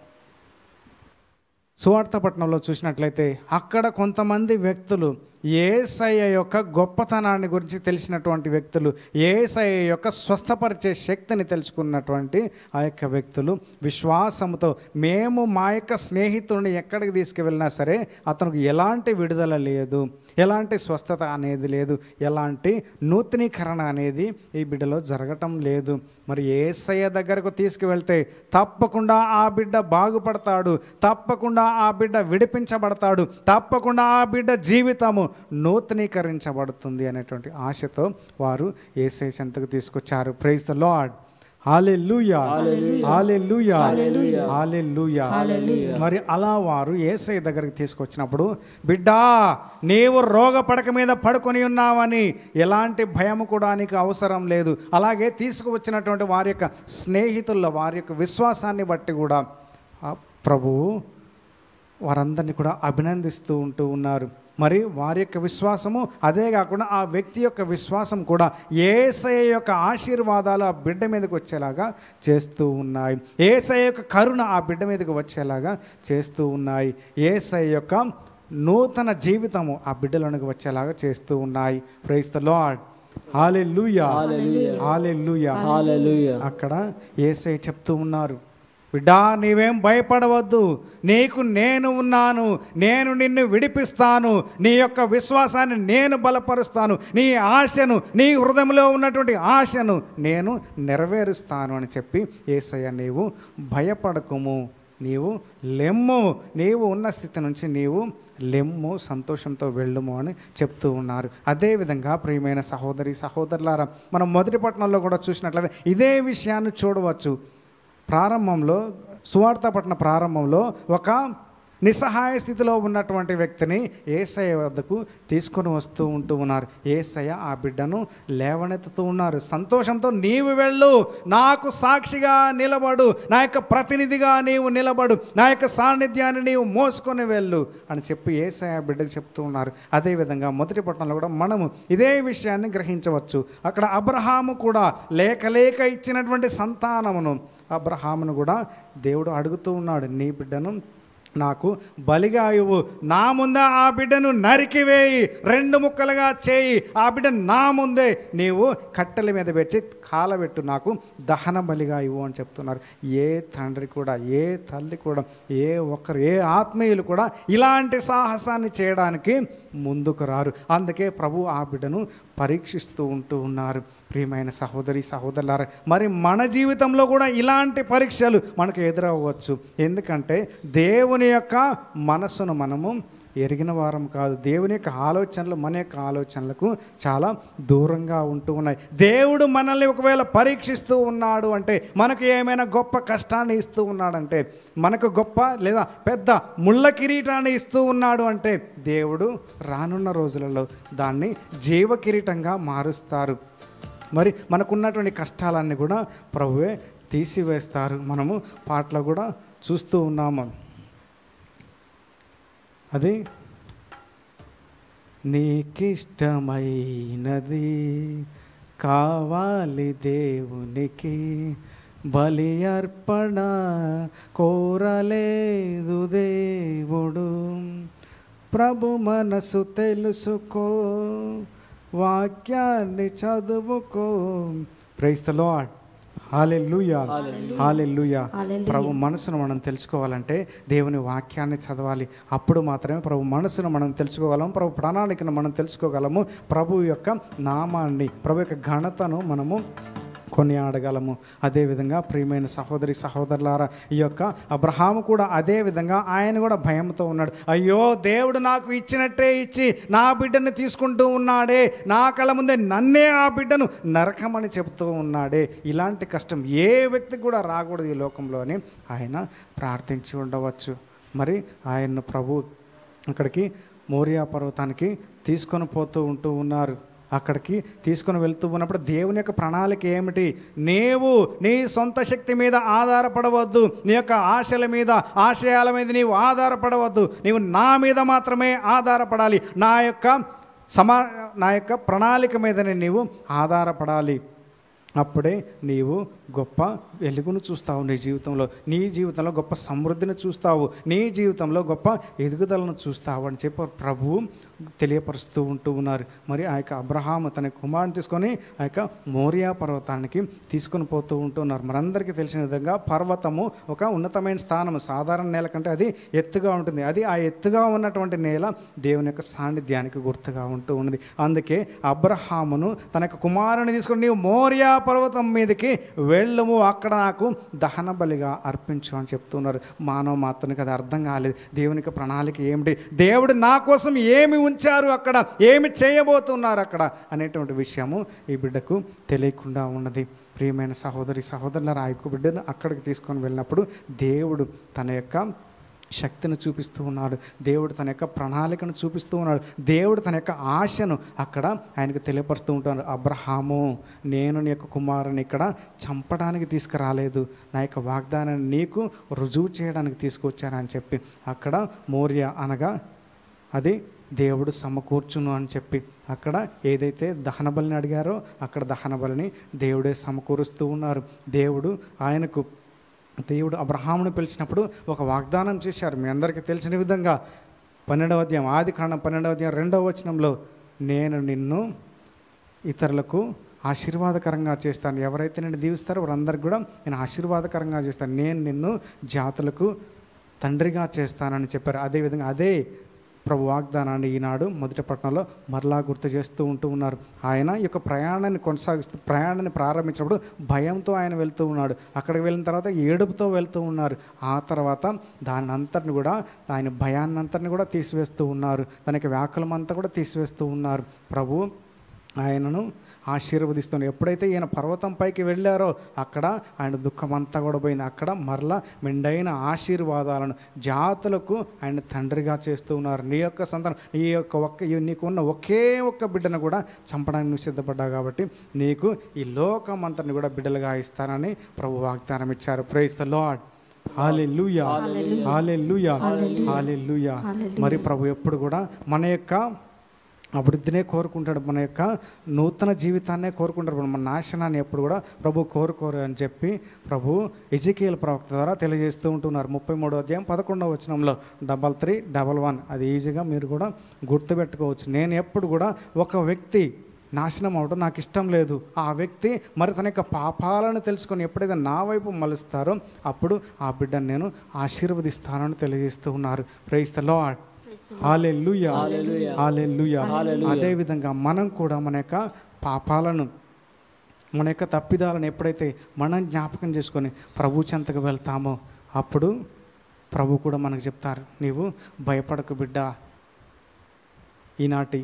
సువార్తపట్నంలో చూసినట్లయితే అక్కడ కొంతమంది వ్యక్తులు ఏసయ్య యొక్క గొప్పతనాన్ని గురించి తెలిసినటువంటి వ్యక్తులు ఏసయ్య యొక్క స్వస్థపరిచే శక్తిని తెలుసుకున్నటువంటి ఆ యొక్క వ్యక్తులు విశ్వాసంతో మేము మా యొక్క స్నేహితుడిని ఎక్కడికి తీసుకువెళ్ళినా సరే అతనికి ఎలాంటి విడుదల లేదు ఎలాంటి స్వస్థత అనేది లేదు ఎలాంటి నూతనీకరణ అనేది ఈ బిడ్డలో జరగటం లేదు మరి ఏసయ్య దగ్గరకు తీసుకువెళ్తే తప్పకుండా ఆ బిడ్డ బాగుపడతాడు తప్పకుండా ఆ బిడ్డ విడిపించబడతాడు తప్పకుండా ఆ బిడ్డ జీవితము నూతనీకరించబడుతుంది అనేటువంటి ఆశతో వారు ఏసై చెంతకు తీసుకొచ్చారు ప్రైజ్ ద లార్డ్ హాలెలూయా హాలెలూయా హాలెలూయా మరి అలా వారు ఏసై దగ్గరికి తీసుకొచ్చినప్పుడు బిడ్డా నీవు రోగ పడక మీద పడుకొని ఉన్నావని ఎలాంటి భయం కూడా నీకు అవసరం లేదు అలాగే తీసుకువచ్చినటువంటి వారి యొక్క స్నేహితుల వారి యొక్క విశ్వాసాన్ని బట్టి కూడా ఆ ప్రభువు వారందరినీ కూడా అభినందిస్తూ ఉంటూ ఉన్నారు మరి వారి యొక్క విశ్వాసము అదే కాకుండా ఆ వ్యక్తి యొక్క విశ్వాసం కూడా ఏసయ యొక్క ఆశీర్వాదాలు ఆ బిడ్డ మీదకి వచ్చేలాగా చేస్తూ ఉన్నాయి ఏసయ యొక్క కరుణ ఆ బిడ్డ మీదకి వచ్చేలాగా చేస్తూ ఉన్నాయి ఏసయ యొక్క నూతన జీవితము ఆ బిడ్డలోనికి వచ్చేలాగా చేస్తూ ఉన్నాయి ప్రైస్ ద లార్డ్ హాలెలూయా హాలెలూయా హాలెలూయా అక్కడ ఏసై చెప్తూ ఉన్నారు బిడ్డా నీవేం భయపడవద్దు నీకు నేను ఉన్నాను నేను నిన్ను విడిపిస్తాను నీ యొక్క విశ్వాసాన్ని నేను బలపరుస్తాను నీ ఆశను నీ హృదయంలో ఉన్నటువంటి ఆశను నేను నెరవేరుస్తాను అని చెప్పి ఏసయ్య నీవు భయపడకుము నీవు లెమ్ము నీవు ఉన్న స్థితి నుంచి నీవు లెమ్ము సంతోషంతో వెళ్ళుము అని చెప్తూ ఉన్నారు అదేవిధంగా ప్రియమైన సహోదరి సహోదరులారా మనం మొదటి పట్టణంలో కూడా చూసినట్లయితే ఇదే విషయాన్ని చూడవచ్చు ప్రారంభంలో సువార్త పట్టణ ప్రారంభంలో ఒక నిస్సహాయ స్థితిలో ఉన్నటువంటి వ్యక్తిని ఏసయ్య వద్దకు తీసుకొని వస్తూ ఉంటూ ఉన్నారు ఏసయ్య ఆ బిడ్డను లేవనెత్తుతూ ఉన్నారు సంతోషంతో నీవు వెళ్ళు నాకు సాక్షిగా నిలబడు నా యొక్క ప్రతినిధిగా నీవు నిలబడు నా యొక్క సాన్నిధ్యాన్ని నీవు మోసుకొని వెళ్ళు అని చెప్పి ఏసయ్య ఆ బిడ్డకు చెప్తూ ఉన్నారు అదేవిధంగా మొదటి పట్టణంలో కూడా మనము ఇదే విషయాన్ని గ్రహించవచ్చు అక్కడ అబ్రహాము కూడా లేక లేక ఇచ్చినటువంటి సంతానమును అబ్రహామును కూడా దేవుడు అడుగుతూ ఉన్నాడు నీ బిడ్డను నాకు బలిగా ఇవ్వు నా ముందే ఆ బిడ్డను నరికివేయి రెండు ముక్కలుగా చేయి ఆ బిడ్డ నా ముందే నీవు కట్టెల మీద పెట్టి కాలబెట్టు నాకు దహన బలిగా ఇవ్వు అని చెప్తున్నారు ఏ తండ్రి కూడా ఏ తల్లి కూడా ఏ ఒక్కరు ఏ ఆత్మీయులు కూడా ఇలాంటి సాహసాన్ని చేయడానికి ముందుకు రారు అందుకే ప్రభు ఆ బిడ్డను పరీక్షిస్తూ ఉంటూ ఉన్నారు ప్రియమైన సహోదరి సహోదరులారా మరి మన జీవితంలో కూడా ఇలాంటి పరీక్షలు మనకు ఎదురవ్వచ్చు ఎందుకంటే దేవుని యొక్క మనస్సును మనము ఎరిగిన వారం కాదు దేవుని యొక్క ఆలోచనలు మన యొక్క ఆలోచనలకు చాలా దూరంగా ఉంటూ ఉన్నాయి దేవుడు మనల్ని ఒకవేళ పరీక్షిస్తూ ఉన్నాడు అంటే మనకు ఏమైనా గొప్ప కష్టాన్ని ఇస్తూ ఉన్నాడంటే మనకు గొప్ప లేదా పెద్ద ముళ్ళ కిరీటాన్ని ఇస్తూ ఉన్నాడు అంటే దేవుడు రానున్న రోజులలో దాన్ని జీవ కిరీటంగా మారుస్తారు మరి మనకున్నటువంటి కష్టాలన్నీ కూడా ప్రభువే తీసివేస్తారు మనము పాటలో కూడా చూస్తూ ఉన్నాము అది నీకిష్టమైనది కావాలి దేవునికి బలి అర్పణ కోరలేదు దేవుడు ప్రభు మనసు తెలుసుకో వాక్యాన్ని చదువుకో ప్రైస్తలో హాలెల్లుయా హాలెల్లుయా హల్లెలూయా. ప్రభు మనసును మనం తెలుసుకోవాలంటే దేవుని వాక్యాన్ని చదవాలి అప్పుడు మాత్రమే ప్రభు మనసును మనం తెలుసుకోగలము ప్రభు ప్రణాళికను మనం తెలుసుకోగలము ప్రభు యొక్క నామాన్ని ప్రభు యొక్క ఘనతను మనము కొనియాడగలము అదేవిధంగా ప్రియమైన సహోదరి సహోదరులారా ఈ యొక్క అబ్రహాము కూడా అదే విధంగా ఆయన కూడా భయంతో ఉన్నాడు అయ్యో దేవుడు నాకు ఇచ్చినట్టే ఇచ్చి నా బిడ్డను తీసుకుంటూ ఉన్నాడే నా కళ్ళ ముందే నన్నే ఆ బిడ్డను నరకమని చెబుతూ ఉన్నాడే ఇలాంటి కష్టం ఏ వ్యక్తికి కూడా రాకూడదు ఈ లోకంలో అని ఆయన ప్రార్థించి ఉండవచ్చు మరి ఆయన్ను ప్రభు అక్కడికి మోరియా పర్వతానికి తీసుకొని పోతూ ఉంటూ ఉన్నారు అక్కడికి తీసుకొని వెళ్తూ ఉన్నప్పుడు దేవుని యొక్క ప్రణాళిక ఏమిటి నీవు నీ సొంత శక్తి మీద ఆధారపడవద్దు నీ యొక్క ఆశల మీద ఆశయాల మీద నీవు ఆధారపడవద్దు నీవు నా మీద మాత్రమే ఆధారపడాలి నా యొక్క సమా నా యొక్క ప్రణాళిక మీదనే నీవు ఆధారపడాలి అప్పుడే నీవు గొప్ప వెలుగును చూస్తావు నీ జీవితంలో నీ జీవితంలో గొప్ప సమృద్ధిని చూస్తావు నీ జీవితంలో గొప్ప ఎదుగుదలను చూస్తావు అని చెప్పి ప్రభువు తెలియపరుస్తూ ఉంటూ ఉన్నారు మరి ఆ యొక్క అబ్రహాము తన కుమారుని తీసుకొని ఆ యొక్క మోరియా పర్వతానికి తీసుకొని పోతూ ఉంటున్నారు మనందరికీ తెలిసిన విధంగా పర్వతము ఒక ఉన్నతమైన స్థానము సాధారణ నేల కంటే అది ఎత్తుగా ఉంటుంది అది ఆ ఎత్తుగా ఉన్నటువంటి నేల దేవుని యొక్క సాన్నిధ్యానికి గుర్తుగా ఉంటూ ఉన్నది అందుకే అబ్రహామును తన యొక్క కుమారుని తీసుకొని నీవు మోరియా పర్వతం మీదకి వెళ్ళము అక్కడ నాకు దహన బలిగా అర్పించు అని చెప్తున్నారు మానవ మాత్రానికి అది అర్థం కాలేదు దేవుని యొక్క ప్రణాళిక ఏమిటి దేవుడు నా కోసం ఏమి ఉంచారు అక్కడ ఏమి చేయబోతున్నారు అక్కడ అనేటువంటి విషయము ఈ బిడ్డకు తెలియకుండా ఉన్నది ప్రియమైన సహోదరి సహోదరుల రాయకు బిడ్డను అక్కడికి తీసుకొని వెళ్ళినప్పుడు దేవుడు తన యొక్క శక్తిని చూపిస్తూ ఉన్నాడు దేవుడు తన యొక్క ప్రణాళికను చూపిస్తూ ఉన్నాడు దేవుడు తన యొక్క ఆశను అక్కడ ఆయనకు తెలియపరుస్తూ ఉంటాడు అబ్రహాము నేను నీ యొక్క కుమారుని ఇక్కడ చంపడానికి తీసుకురాలేదు నా యొక్క వాగ్దానాన్ని నీకు రుజువు చేయడానికి తీసుకొచ్చానని చెప్పి అక్కడ మౌర్య అనగా అది దేవుడు సమకూర్చును అని చెప్పి అక్కడ ఏదైతే దహన బలిని అడిగారో అక్కడ దహన బలిని దేవుడే సమకూరుస్తూ ఉన్నారు దేవుడు ఆయనకు దేవుడు అబ్రహామును పిలిచినప్పుడు ఒక వాగ్దానం చేశారు మీ అందరికీ తెలిసిన విధంగా పన్నెండవ అధ్యాయం ఆది కాండం పన్నెండవ అధ్యాయం రెండవ వచనంలో నేను నిన్ను ఇతరులకు ఆశీర్వాదకరంగా చేస్తాను ఎవరైతే నేను దీవిస్తారో వారందరికి కూడా నేను ఆశీర్వాదకరంగా చేస్తాను నేను నిన్ను జాతులకు తండ్రిగా చేస్తానని చెప్పారు అదేవిధంగా అదే ప్రభు వాగ్దానాన్ని ఈనాడు మొదటి పట్టణంలో మరలా గుర్తు చేస్తూ ఉంటూ ఉన్నారు ఆయన ఈ యొక్క ప్రయాణాన్ని కొనసాగిస్తూ ప్రయాణాన్ని ప్రారంభించినప్పుడు భయంతో ఆయన వెళ్తూ ఉన్నాడు అక్కడికి వెళ్ళిన తర్వాత ఏడుపుతో వెళ్తూ ఉన్నారు ఆ తర్వాత దాని అంతటిని కూడా ఆయన భయాన్ని అంతటిని కూడా తీసివేస్తూ ఉన్నారు తనకి వ్యాకులం అంతా కూడా తీసివేస్తూ ఉన్నారు ప్రభు ఆయనను ఆశీర్వదిస్తున్నారు ఎప్పుడైతే ఈయన పర్వతం పైకి వెళ్ళారో అక్కడ ఆయన దుఃఖం అంతా కూడా పోయింది అక్కడ మరలా మెండైన ఆశీర్వాదాలను జాతులకు ఆయన తండ్రిగా చేస్తూ ఉన్నారు నీ యొక్క సంతానం నీ యొక్క ఒక్క ఈ నీకున్న ఒకే ఒక్క బిడ్డను కూడా చంపడానికి నువ్వు సిద్ధపడ్డావు కాబట్టి నీకు ఈ లోకం అంతని కూడా బిడ్డలుగా ఇస్తానని ప్రభు వాగ్దానం ఇచ్చారు ప్రైస్ ద లాడ్ హాలెలూయా హాలెలూయా హాలెలూయా మరి ప్రభు ఎప్పుడు కూడా మన యొక్క అభివృద్ధినే కోరుకుంటాడు మన యొక్క నూతన జీవితాన్నే కోరుకుంటాడు మన నాశనాన్ని ఎప్పుడు కూడా ప్రభు కోరుకోరు అని చెప్పి ప్రభు ఎజికేల్ ప్రవక్త ద్వారా తెలియజేస్తూ ఉంటున్నారు ముప్పై మూడో అధ్యాయం పదకొండవ వచనంలో డబల్ త్రీ డబల్ వన్ అది ఈజీగా మీరు కూడా గుర్తుపెట్టుకోవచ్చు నేను ఎప్పుడు కూడా ఒక వ్యక్తి నాశనం అవడం నాకు ఇష్టం లేదు ఆ వ్యక్తి మరి తన యొక్క పాపాలను తెలుసుకొని ఎప్పుడైతే నా వైపు మలుస్తారో అప్పుడు ఆ బిడ్డను నేను ఆశీర్వదిస్తానని తెలియజేస్తూ ఉన్నారు praise the lord hallelujah hallelujah అదే విధంగా మనం కూడా మన యొక్క పాపాలను మన యొక్క తప్పిదాలను ఎప్పుడైతే మనం జ్ఞాపకం చేసుకొని ప్రభు చెంతకు వెళ్తామో అప్పుడు ప్రభు కూడా మనకు చెప్తారు నీవు భయపడకు బిడ్డ ఈనాటి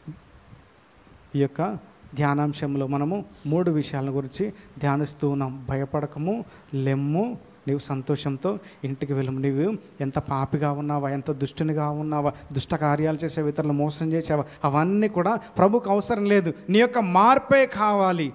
ఈ యొక్క ధ్యానాంశంలో మనము మూడు విషయాల గురించి ధ్యానిస్తూ ఉన్నాం భయపడకము లెమ్ము నీవు సంతోషంతో ఇంటికి వెళ్ళము నీవు ఎంత పాపిగా ఉన్నావా ఎంత దుష్టునిగా ఉన్నావా దుష్ట కార్యాలు చేసే ఇతరులు మోసం చేసావా అవన్నీ కూడా ప్రభుకు అవసరం లేదు నీ యొక్క మార్పే కావాలి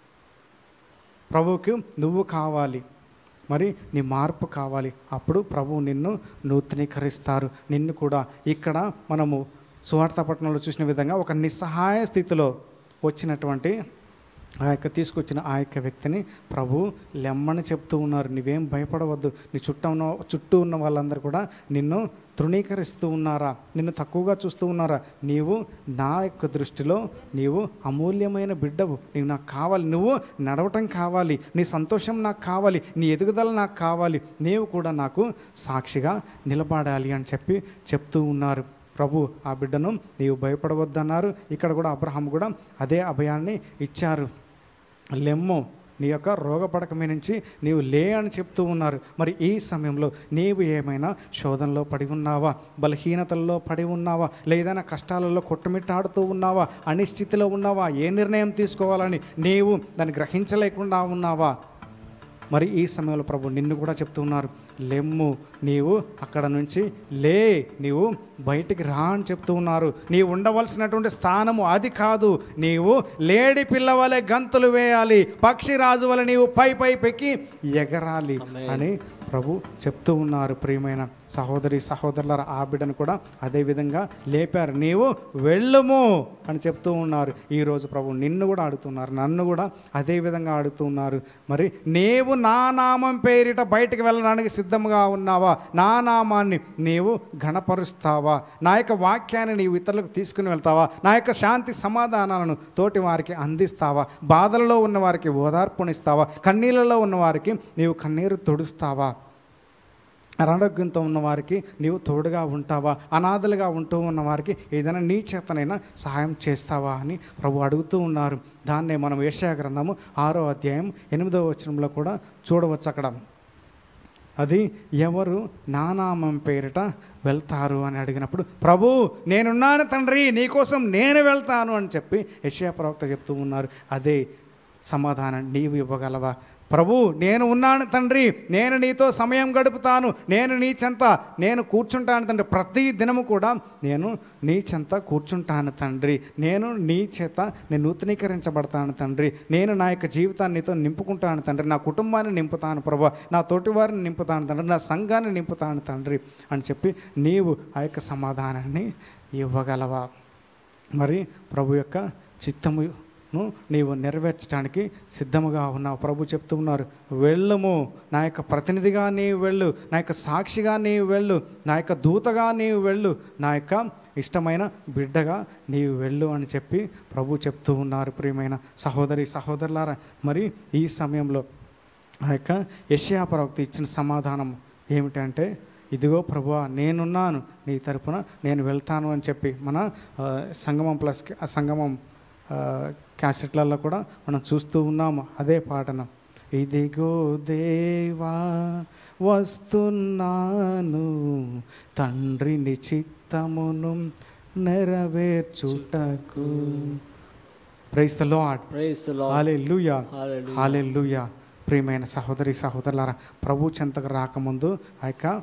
ప్రభువుకి నువ్వు కావాలి మరి నీ మార్పు కావాలి అప్పుడు ప్రభువు నిన్ను నూతనీకరిస్తారు నిన్ను కూడా ఇక్కడ మనము సువార్తపట్నంలో చూసిన విధంగా ఒక నిస్సహాయ స్థితిలో వచ్చినటువంటి ఆ యొక్క తీసుకొచ్చిన ఆ యొక్క వ్యక్తిని ప్రభు లెమ్మని చెప్తూ ఉన్నారు నీవేం భయపడవద్దు నీ చుట్టూ ఉన్న చుట్టూ ఉన్న వాళ్ళందరూ కూడా నిన్ను తృణీకరిస్తూ ఉన్నారా నిన్ను తక్కువగా చూస్తూ ఉన్నారా నీవు నా యొక్క దృష్టిలో నీవు అమూల్యమైన బిడ్డవు నీవు నాకు కావాలి నువ్వు నడవటం కావాలి నీ సంతోషం నాకు కావాలి నీ ఎదుగుదల నాకు కావాలి నీవు కూడా నాకు సాక్షిగా నిలబడాలి అని చెప్పి చెప్తూ ఉన్నారు ప్రభు ఆ బిడ్డను నీవు భయపడవద్దన్నారు ఇక్కడ కూడా అబ్రహాం కూడా అదే అభయాన్ని ఇచ్చారు లెమ్ము నీ యొక్క రోగపడక మీ నుంచి నీవు లే అని చెప్తూ ఉన్నారు మరి ఈ సమయంలో నీవు ఏమైనా శోధనలో పడి ఉన్నావా బలహీనతల్లో పడి ఉన్నావా లేదైనా కష్టాలలో కొట్టుమిట్టాడుతూ ఉన్నావా అనిశ్చితిలో ఉన్నావా ఏ నిర్ణయం తీసుకోవాలని నీవు దాన్ని గ్రహించలేకుండా ఉన్నావా మరి ఈ సమయంలో ప్రభు నిన్ను కూడా చెప్తున్నారు లెమ్ము నీవు అక్కడ నుంచి లే నీవు బయటికి రా అని చెప్తూ ఉన్నారు నీవు ఉండవలసినటువంటి స్థానము అది కాదు నీవు లేడి పిల్లవలే గంతులు వేయాలి పక్షిరాజు వలె నీవు పై పై పెక్కి ఎగరాలి అని ప్రభు చెప్తూ ఉన్నారు ప్రియమైన సహోదరి సహోదరుల ఆ బిడ్డను కూడా అదే విధంగా లేపారు నీవు వెళ్ళుము అని చెప్తూ ఉన్నారు ఈరోజు ప్రభు నిన్ను కూడా ఆడుతున్నారు నన్ను కూడా అదే విధంగా ఆడుతున్నారు మరి నీవు నా నామం పేరిట బయటికి వెళ్ళడానికి సిద్ధంగా ఉన్నావా నా నామాన్ని నీవు ఘనపరుస్తావా నా యొక్క వాక్యాన్ని నీవు ఇతరులకు తీసుకుని వెళ్తావా నా యొక్క శాంతి సమాధానాలను తోటి వారికి అందిస్తావా బాధలలో ఉన్న వారికి ఓదార్పునిస్తావా కన్నీళ్ళలో ఉన్న వారికి నీవు కన్నీరు తుడుస్తావా అనారోగ్యంతో ఉన్న వారికి నీవు తోడుగా ఉంటావా అనాథలుగా ఉంటూ ఉన్న వారికి ఏదైనా నీ చేతనైనా సహాయం చేస్తావా అని ప్రభు అడుగుతూ ఉన్నారు దాన్నే మనం ఏషయా గ్రంథము ఆరో అధ్యాయం ఎనిమిదవ వచనంలో కూడా చూడవచ్చు అక్కడ అది ఎవరు నానామం పేరిట వెళ్తారు అని అడిగినప్పుడు ప్రభు నేనున్నాను తండ్రి నీకోసం నేను వెళ్తాను అని చెప్పి యెషయా ప్రవక్త చెప్తూ ఉన్నారు అదే సమాధానం నీవు ఇవ్వగలవా ప్రభు నేను ఉన్నాను తండ్రి నేను నీతో సమయం గడుపుతాను నేను నీ చెంత నేను కూర్చుంటాను తండ్రి ప్రతి దినము కూడా నేను నీ చెంత కూర్చుంటాను తండ్రి నేను నీ చేత నేను నూతనీకరించబడతాను తండ్రి నేను నా యొక్క జీవితాన్ని నీతో నింపుకుంటాను తండ్రి నా కుటుంబాన్ని నింపుతాను ప్రభు నా తోటివారిని నింపుతాను తండ్రి నా సంఘాన్ని నింపుతాను తండ్రి అని చెప్పి నీవు ఆ యొక్క సమాధానాన్ని ఇవ్వగలవా మరి ప్రభు యొక్క చిత్తమును నీవు నెరవేర్చడానికి సిద్ధముగా ఉన్నావు ప్రభు చెప్తూ ఉన్నారు వెళ్ళము నా యొక్క ప్రతినిధిగా నీవు వెళ్ళు నా యొక్క సాక్షిగా నీవు వెళ్ళు నా యొక్క దూతగా నీవు వెళ్ళు నా యొక్క ఇష్టమైన బిడ్డగా నీవు వెళ్ళు అని చెప్పి ప్రభు చెప్తూ ఉన్నారు ప్రియమైన సహోదరి సహోదరులారా మరి ఈ సమయంలో ఆ యొక్క యషయా ప్రవక్త ఇచ్చిన సమాధానం ఏమిటంటే ఇదిగో ప్రభువా నేనున్నాను నీ తరపున నేను వెళ్తాను అని చెప్పి మన ఆ, సంగమం ప్లస్ ఆ సంగమం ఆ, క్యాసెట్లలో కూడా మనం చూస్తూ ఉన్నాము అదే పాటను ఇదిగో దేవా వస్తున్నాను తండ్రిని చిత్తమును నెరవేర్చుటకు price the lord praise hallelujah Hallelujah. Hallelujah ప్రియమైన సహోదరి సహోదరులారా ప్రభు చెంతకు రాకముందు ఆ యొక్క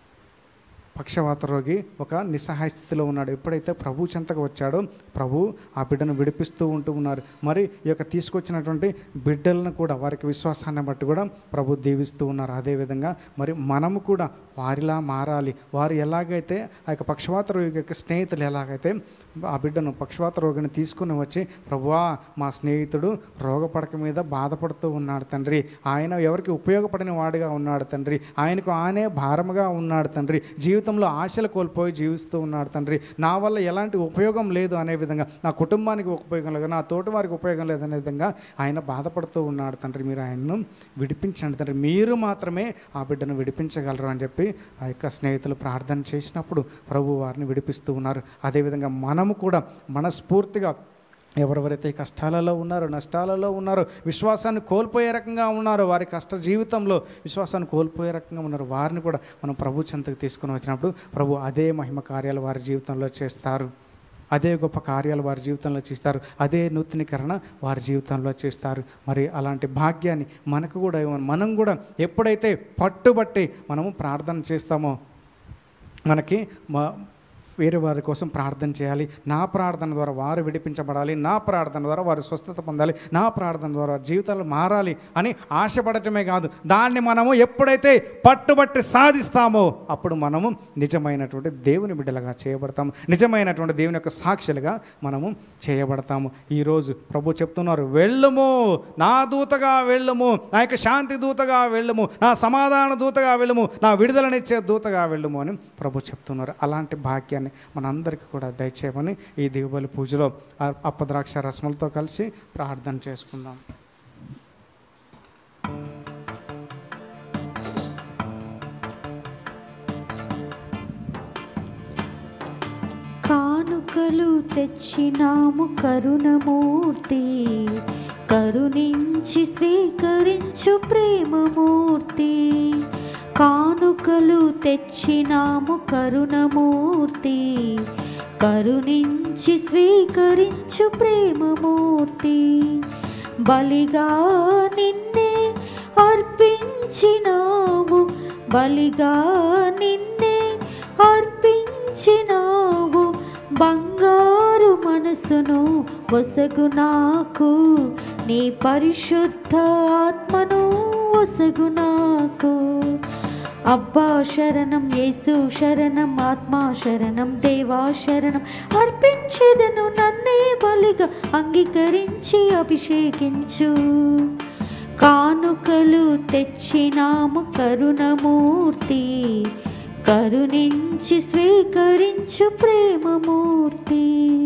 పక్షవాత రోగి ఒక నిస్సహాయ స్థితిలో ఉన్నాడు ఎప్పుడైతే ప్రభు చెంతకు వచ్చాడో ప్రభు ఆ బిడ్డను విడిపిస్తూ ఉంటూ ఉన్నారు మరి ఈ యొక్క తీసుకొచ్చినటువంటి బిడ్డలను కూడా వారికి విశ్వాసాన్ని బట్టి కూడా ప్రభు దీవిస్తూ ఉన్నారు అదేవిధంగా మరి మనము కూడా వారిలా మారాలి వారు ఎలాగైతే ఆ యొక్క పక్షవాత రోగి యొక్క స్నేహితులు ఎలాగైతే ఆ బిడ్డను పక్షవాత రోగిని తీసుకుని వచ్చి ప్రభువా మా స్నేహితుడు రోగపడక మీద బాధపడుతూ ఉన్నాడు తండ్రి ఆయన ఎవరికి ఉపయోగపడిన వాడిగా ఉన్నాడు తండ్రి ఆయనకు ఆయనే భారముగా ఉన్నాడు తండ్రి జీవితంలో ఆశలు కోల్పోయి జీవిస్తూ ఉన్నాడు తండ్రి నా వల్ల ఎలాంటి ఉపయోగం లేదు అనే విధంగా నా కుటుంబానికి ఉపయోగం లేదు నా తోటి వారికి ఉపయోగం లేదు అనే విధంగా ఆయన బాధపడుతూ ఉన్నాడు తండ్రి మీరు ఆయన్ను విడిపించండి తండ్రి మీరు మాత్రమే ఆ బిడ్డను విడిపించగలరు అని చెప్పి ఆ యొక్క స్నేహితులు ప్రార్థన చేసినప్పుడు ప్రభు వారిని విడిపిస్తూ ఉన్నారు అదేవిధంగా మనము కూడా మనస్ఫూర్తిగా ఎవరెవరైతే కష్టాలలో ఉన్నారో నష్టాలలో ఉన్నారో విశ్వాసాన్ని కోల్పోయే రకంగా ఉన్నారో వారి కష్ట జీవితంలో విశ్వాసాన్ని కోల్పోయే రకంగా ఉన్నారు వారిని కూడా మనం ప్రభు చెంతకు తీసుకుని వచ్చినప్పుడు ప్రభు అదే మహిమ కార్యాలు వారి జీవితంలో చేస్తారు అదే గొప్ప కార్యాలు వారి జీవితంలో చేస్తారు అదే నూతనీకరణ వారి జీవితంలో చేస్తారు మరి అలాంటి భాగ్యాన్ని మనకు కూడా ఇవ్వండి. మనం కూడా ఎప్పుడైతే పట్టుబట్టి మనము ప్రార్థన చేస్తామో మనకి మా వేరే వారి కోసం ప్రార్థన చేయాలి నా ప్రార్థన ద్వారా వారు విడిపించబడాలి నా ప్రార్థన ద్వారా వారు స్వస్థత పొందాలి నా ప్రార్థన ద్వారా వారి జీవితాలు మారాలి అని ఆశపడటమే కాదు దాన్ని మనము ఎప్పుడైతే పట్టుబట్టి సాధిస్తామో అప్పుడు మనము నిజమైనటువంటి దేవుని బిడ్డలుగా చేయబడతాము నిజమైనటువంటి దేవుని యొక్క సాక్షులుగా మనము చేయబడతాము ఈరోజు ప్రభు చెప్తున్నారు వెళ్ళుము నా దూతగా వెళ్ళుము నా యొక్క శాంతి దూతగా వెళ్ళుము నా సమాధాన దూతగా వెళ్ళుము నా విడుదలనిచ్చే దూతగా వెళ్ళుము అని ప్రభు చెప్తున్నారు అలాంటి భాగ్యాన్ని మనందరికీ కూడా దయచేయమని ఈ దిగుబలి పూజలో ఆ అప్పద్రాక్ష రసములతో కలిసి ప్రార్థన చేసుకుందాం కానుకలు తెచ్చినాము కరుణమూర్తి కరుణించి స్వీకరించు ప్రేమమూర్తి కానుకలు తెచ్చినాము కరుణమూర్తి కరుణించి స్వీకరించు ప్రేమమూర్తి బలిగా నిన్నే అర్పించినాము బలిగా నిన్నే అర్పించినావు బంగారు మనసును ఒసగు నాకు నీ పరిశుద్ధ ఆత్మను ఒసగు నాకు అబ్బా శరణం యేసు శరణం ఆత్మా శరణం దేవా శరణం అర్పించేదను నన్నే బలిగా అంగీకరించి అభిషేకించు కానుకలు తెచ్చినాము కరుణమూర్తి కరుణించి స్వీకరించు ప్రేమమూర్తి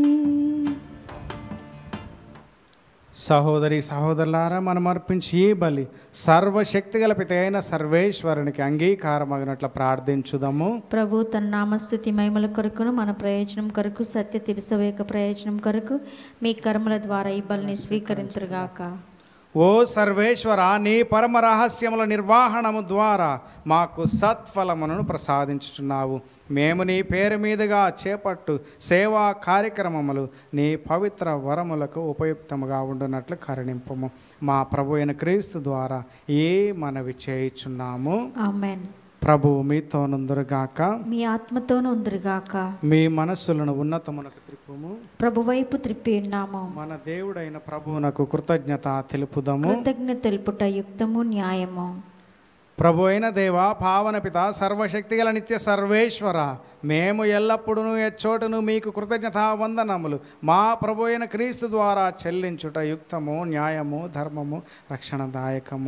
సహోదరి సహోదరులారా మనం అర్పించి ఈ బలి సర్వశక్తి గల పిత అయిన సర్వేశ్వరునికి అంగీకారమగినట్లు ప్రార్థించుదాము ప్రభు తన నామస్థుతి మహిమల కొరకును మన ప్రయోజనం కొరకు సత్య తిరుసవేక ప్రయోజనం కొరకు మీ కర్మల ద్వారా ఈ బలిని స్వీకరించరుగాక ఓ సర్వేశ్వర నీ పరమ రహస్యముల నిర్వహణము ద్వారా మాకు సత్ఫలమును ప్రసాదించుచున్నావు మేము నీ పేరు మీదుగా చేపట్టు సేవా కార్యక్రమములు నీ పవిత్ర వరములకు ఉపయుక్తముగా ఉండునట్లు కరుణింపము మా ప్రభు అయిన క్రీస్తు ద్వారా ఏ మనవి చేయుచున్నాము ఆమెన్ ప్రభు మీతో నుందురుగాక మీ ఆత్మతోను ఉందిరుగాక మీ మనస్సులను ఉన్నతమునకు త్రిప్పుము ప్రభు వైపు త్రిప్పి ఉన్నాము మన దేవుడైన ప్రభువునకు కృతజ్ఞత తెలుపుదము కృతజ్ఞ తెలుపుట యుక్తము న్యాయము ప్రభు అయిన దేవ పావన పిత సర్వశక్తిగల నిత్య సర్వేశ్వర మేము ఎల్లప్పుడూ ఎచ్చోటను మీకు కృతజ్ఞత వందనములు మా ప్రభు అయిన క్రీస్తు ద్వారా చెల్లించుట యుక్తము న్యాయము ధర్మము రక్షణదాయకము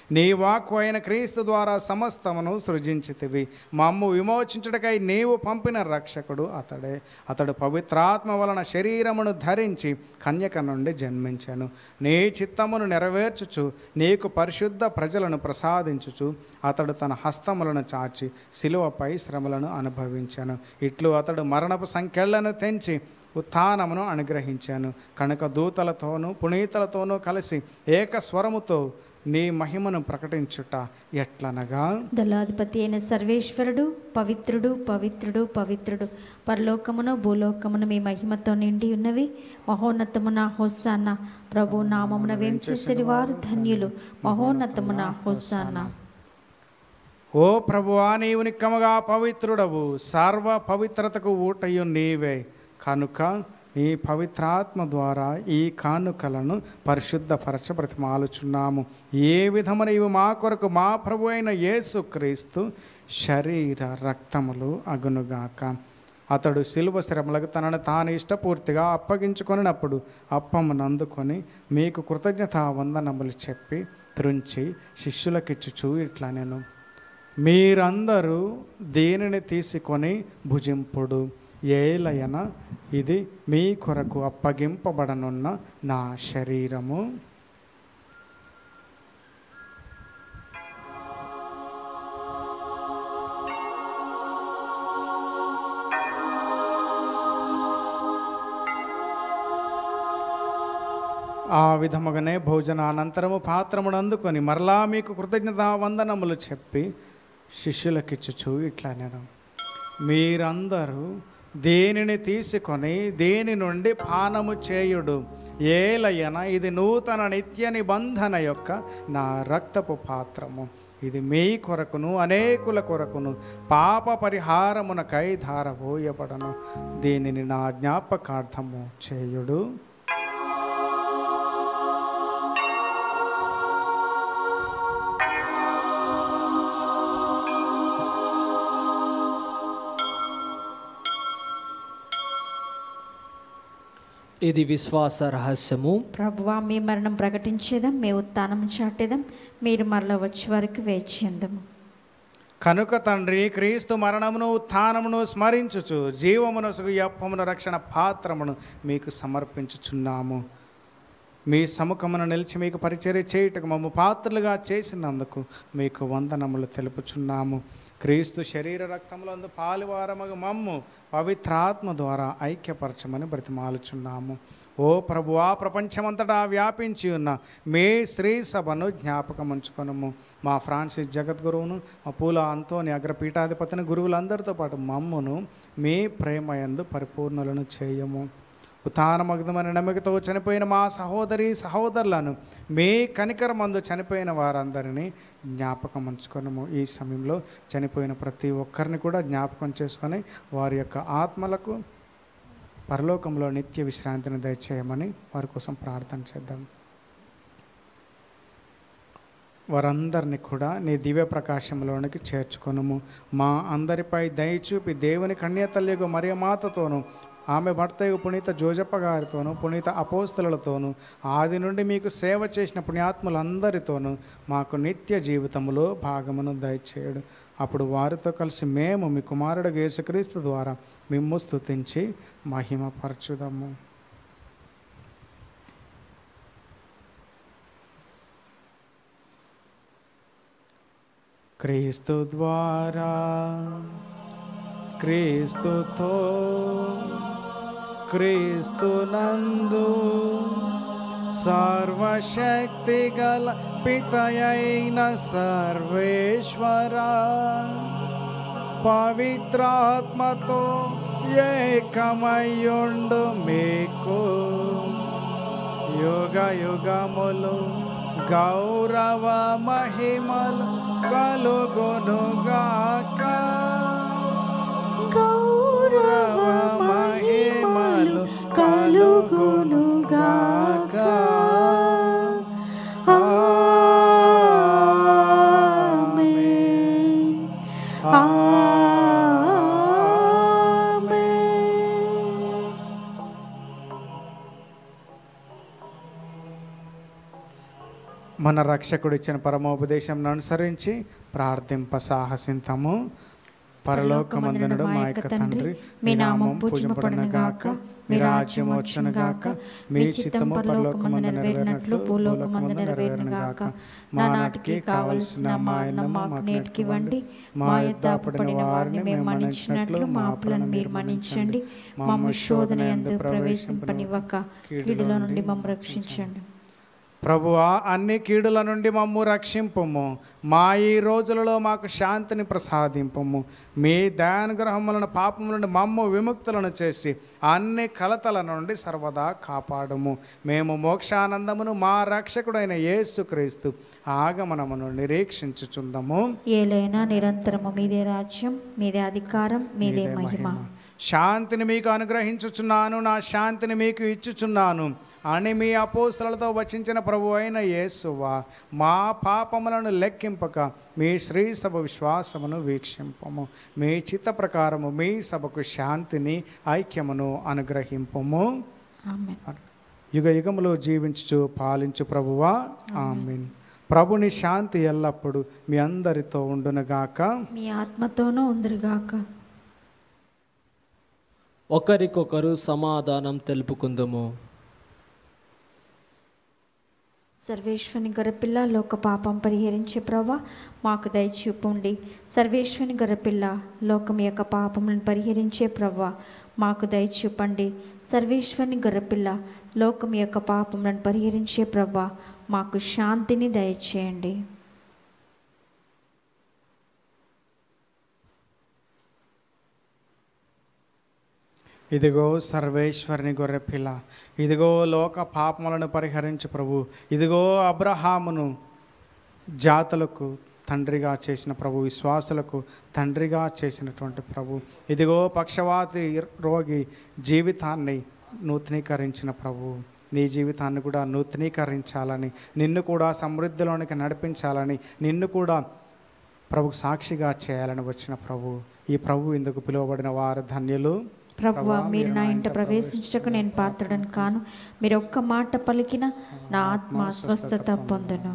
నీ వాక్కు అయిన క్రీస్తు ద్వారా సమస్తమును సృజించితివి మమ్ము విమోచించుటకై నీవు పంపిన రక్షకుడు అతడే అతడు పవిత్రాత్మ వలన శరీరమును ధరించి కన్యక నుండి జన్మించాను నీ చిత్తమును నెరవేర్చుచు నీకు పరిశుద్ధ ప్రజలను ప్రసాదించుచు అతడు తన హస్తములను చాచి శిలువపై శ్రమలను అనుభవించాను ఇట్లు అతడు మరణపు సంఖ్యలను తెంచి ఉత్థానమును అనుగ్రహించాను కనుక దూతలతోనూ పునీతలతోనూ కలిసి ఏక స్వరముతో నీ మహిమను ప్రకటించుట ఎట్లనగా దళాధిపతి అయిన సర్వేశ్వరుడు పవిత్రుడు పవిత్రుడు పవిత్రుడు పరలోకమును భూలోకమును మీ మహిమతో నిండి ఉన్నవి మహోన్నతమున హోసాన్న ప్రభు నామమున వేంచేసరి వారు ధన్యులు మహోన్నతమున హోసాన్న ఓ ప్రభువా నీవు నిక్కముగా పవిత్రుడవు సర్వ పవిత్రతకు ఊటయు నీవే కనుక నీ పవిత్రాత్మ ద్వారా ఈ కానుకలను పరిశుద్ధపరచ బ్రతిమాలుచున్నాము ఏ విధమున ఇవి మా కొరకు మా ప్రభు అయిన యేసుక్రీస్తు శరీర రక్తములు అగునుగాక అతడు శిలువ శ్రమలకు తనను తాను ఇష్టపూర్తిగా అప్పగించుకొనినప్పుడు అప్పమును అందుకొని మీకు కృతజ్ఞత వందనములు చెప్పి త్రుంచి శిష్యులకిచ్చుచూ ఇట్లా నేను మీరందరూ దీనిని తీసుకొని భుజింపుడు ఏలయన ఇది మీ కొరకు అప్పగింపబడనున్న నా శరీరము ఆ విధముగానే భోజన అనంతరము పాత్రమును అందుకొని మరలా మీకు కృతజ్ఞతా వందనములు చెప్పి శిష్యులకిచ్చుచు ఇట్లా నేను మీరందరూ దేనిని తీసుకొని దేని నుండి పానము చేయుడు ఏలయన ఇది నూతన నిత్య నిబంధన యొక్క నా రక్తపు పాత్రము ఇది మీ కొరకును అనేకుల కొరకును పాప పరిహారమునకై ధారపోయబడను దీనిని నా జ్ఞాపకార్థము చేయుడు ఇది విశ్వాస రహస్యము ప్రభువా మీ మరణం ప్రకటించేదాం మీ ఉత్థానం చాటేదాం మీరు మరల వచ్చే వరకు వేచి ఉందము కనుక తండ్రి క్రీస్తు మరణమును ఉత్థానమును స్మరించుచు జీవమును యప్పమును రక్షణ పాత్రమును మీకు సమర్పించుచున్నాము మీ సముఖమును నిలిచి మీకు పరిచర్య చేయుటకు మమ్మ పాత్రలుగా చేసినందుకు మీకు వందనములు తెలుపుచున్నాము క్రీస్తు శరీర రక్తములందు పాలువారమగు మమ్ము పవిత్రాత్మ ద్వారా ఐక్యపరచమని బ్రతిమాలుచున్నాము ఓ ప్రభువా ప్రపంచమంతటా వ్యాపించి ఉన్న మీ శ్రీ సభను జ్ఞాపకముంచుకొనము మా ఫ్రాన్సిస్ జగద్గురువును మా పూల అంతోని అగ్రపీఠాధిపతిని గురువులందరితో పాటు మమ్మును మీ ప్రేమయందు పరిపూర్ణులను చేయము ఉత్నమగ్ధమైన నమ్మికతో చనిపోయిన మా సహోదరి సహోదరులను మీ కనికరమందు చనిపోయిన వారందరినీ జ్ఞాపకం ఉంచుకొనము ఈ సమయంలో చనిపోయిన ప్రతి ఒక్కరిని కూడా జ్ఞాపకం చేసుకొని వారి యొక్క ఆత్మలకు పరలోకంలో నిత్య విశ్రాంతిని దయచేయమని వారి కోసం ప్రార్థన చేద్దాం వారందరిని కూడా నీ దివ్య ప్రకాశంలోనికి చేర్చుకొనుము మా అందరిపై దయ చూపి దేవుని కన్యతల్యగు మరియమాతతోనూ ఆమె భర్తయు పునీత జోజప్ప గారితోనూ పునీత అపోస్తలతోనూ ఆది నుండి మీకు సేవ చేసిన పుణ్యాత్ములందరితోనూ మాకు నిత్య జీవితములో భాగమును దయచేయడు అప్పుడు వారితో కలిసి మేము మీ కుమారుడు యేసుక్రీస్తు ద్వారా మిమ్ము స్తుతించి మహిమపరచుదాము క్రీస్తు ద్వారా క్రీస్తుతో క్రీస్తునందు సర్వశక్తి గల పితయైన సర్వేశ్వర పవిత్రాత్మతో ఏకమయ్యుండు మీకు యుగ యుగములు గౌరవ మహిమలు కలుగునుగాక గౌరవ మహిమలు కలుగునుగాక ఆమేన్. ఆమేన్. మన రక్షకుడు ఇచ్చిన పరమోపదేశం అనుసరించి ప్రార్థింప సాహసింతము పరలోకమందునుడు మా యొక్క తండ్రి మీ నామం పూజింపబడును గాక మీ రాజ్యం వచ్చును గాక మీ చిత్తము పరలోకమందు నెరవేరినట్లు భూలోకమందు నెరవేరును గాక మా నాటికి కావలసిన మా అన్నం మాకు నేటికి ఇవ్వండి మా యొద్ద అప్పుడైన వారిని మేము మన్నించినట్లు మా అప్పులను మీరు మన్నించండి మా శోధన ఎందు ప్రవేశింపనివ్వక కీడులో నుండి మమ్మల్ని రక్షించండి ప్రభువా అన్ని కీడుల నుండి మమ్ము రక్షింపము మా ఈ రోజులలో మాకు శాంతిని ప్రసాదింపము మీ దయానుగ్రహములను పాపముల నుండి మమ్ము విముక్తులను చేసి అన్ని కలతల నుండి సర్వదా కాపాడము మేము మోక్షానందమును మా రక్షకుడైన యేసుక్రీస్తు ఆగమనమును నిరీక్షించుచుందము ఏలైనా నిరంతరము మీదే రాజ్యం మీదే అధికారం మీదే మహిమ శాంతిని మీకు అనుగ్రహించుచున్నాను నా శాంతిని మీకు ఇచ్చుచున్నాను అని మీ అపోస్తులతో వచించిన ప్రభు అయిన యేసువా మా పాపములను లెక్కింపక మీ శ్రీ సభ విశ్వాసమును వీక్షింపము మీ చిత్త ప్రకారము మీ సభకు శాంతిని ఐక్యమును అనుగ్రహింపము ఆమేన్ యుగ యుగములో జీవించుచు పాలించు ప్రభువా ఆమెన్ ప్రభుని శాంతి ఎల్లప్పుడూ మీ అందరితో ఉండునుగాక మీ ఆత్మతోనూ ఉందిరుగాక ఒకరికొకరు సమాధానం తెలుపుకుందుము సర్వేశ్వని గొర్రెపిల్ల లోక పాపం పరిహరించే ప్రభా మాకు దయచూపుండి సర్వేశ్వని గొర్రెపిల్ల లోకం యొక్క పాపములను పరిహరించే ప్రభా మాకు దయచూపండి సర్వేశ్వని గొర్రెపిల్ల లోకం యొక్క పాపములను పరిహరించే ప్రభా మాకు శాంతిని దయచేయండి ఇదిగో సర్వేశ్వరుని గొర్రెపిల్ల ఇదిగో లోక పాపములను పరిహరించు ప్రభు ఇదిగో అబ్రహామును జాతులకు తండ్రిగా చేసిన ప్రభు విశ్వాసులకు తండ్రిగా చేసినటువంటి ప్రభు ఇదిగో పక్షవాతి రోగి జీవితాన్ని నూతనీకరించిన ప్రభు నీ జీవితాన్ని కూడా నూతనీకరించాలని నిన్ను కూడా సమృద్ధిలోనికి నడిపించాలని నిన్ను కూడా ప్రభుకు సాక్షిగా చేయాలని వచ్చిన ప్రభు ఈ ప్రభు ఇందుకు పిలువబడిన వారు ధన్యులు ప్రభువా మీరు నా ఇంట ప్రవేశించటకు నేను పాత్రడను కాను మీరు ఒక్క మాట పలికిన నా ఆత్మ స్వస్థత పొందును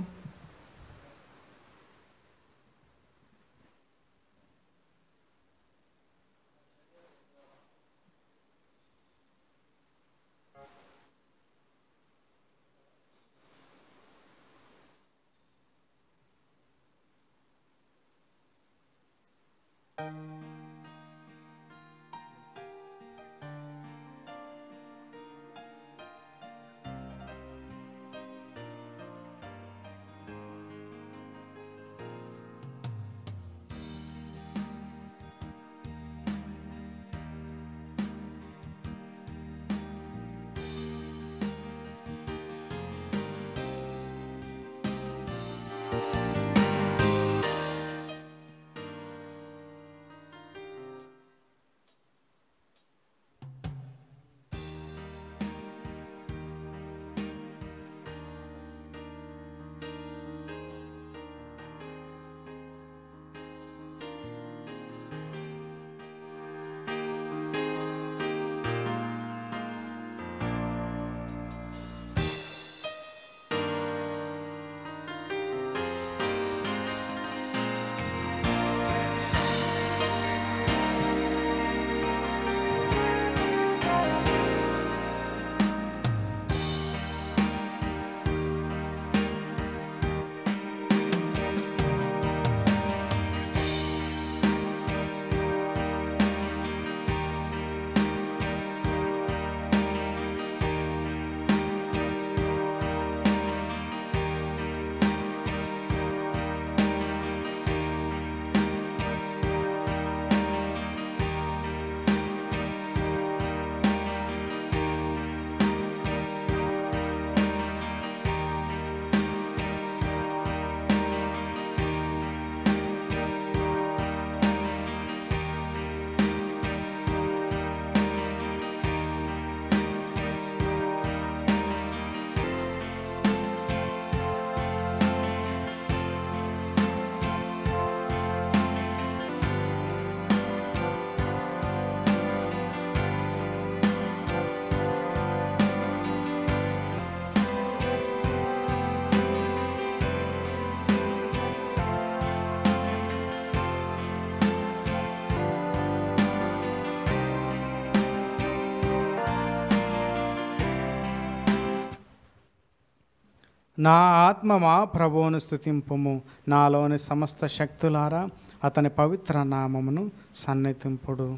నా ఆత్మ మా ప్రభువును స్థుతింపుము నాలోని సమస్త శక్తులారా అతని పవిత్ర నామమును సన్నిధింపుడు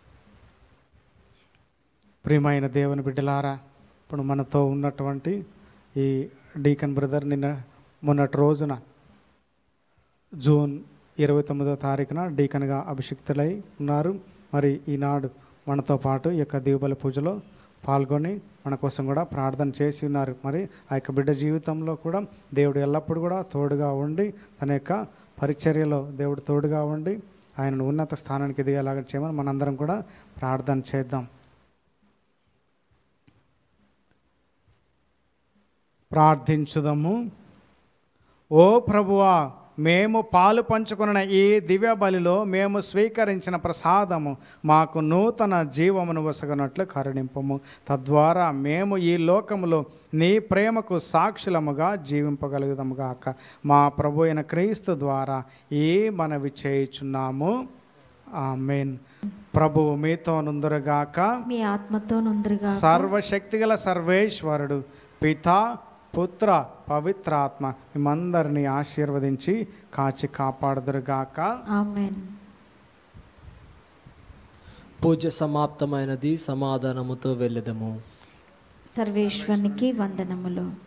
ప్రియమైన దేవుని బిడ్డలారా ఇప్పుడు మనతో ఉన్నటువంటి ఈ డీకన్ బ్రదర్ నిన్న మొన్నటి రోజున జూన్ ఇరవై తొమ్మిదో తారీఖున డీకన్గా అభిషిక్తులై ఉన్నారు మరి ఈనాడు మనతో పాటు ఈ యొక్క దీవుబలి పూజలో పాల్గొని మన కోసం కూడా ప్రార్థన చేసి ఉన్నారు మరి ఆ యొక్క బిడ్డ జీవితంలో కూడా దేవుడు ఎల్లప్పుడూ కూడా తోడుగా ఉండి తన యొక్క పరిచర్యలో దేవుడు తోడుగా ఉండి ఆయనను ఉన్నత స్థానానికి ఎదిగేలాగా చేయమని మనందరం కూడా ప్రార్థన చేద్దాం ప్రార్థించుదము ఓ ప్రభువా మేము పాలు పంచుకున్న ఈ దివ్య బలిలో మేము స్వీకరించిన ప్రసాదము మాకు నూతన జీవమును వసగనట్లు కరుణింపము తద్వారా మేము ఈ లోకములో నీ ప్రేమకు సాక్షులముగా జీవింపగలుగుదాముగాక మా ప్రభు అయిన క్రీస్తు ద్వారా ఈ మనవి చేయుచున్నాము ఆమెన్ ప్రభువు మీతో నుందురుగాక మీ ఆత్మతో నుందురుగా సర్వశక్తిగల సర్వేశ్వరుడు పిత పుత్ర పవిత్రాత్మ మిమ్మందరినీ ఆశీర్వదించి కాచి కాపాడుదురుగాక ఆమెన్ పూజ సమాప్తమైనది సమాధానముతో వెళ్ళదము సర్వేశ్వరునికి వందనములు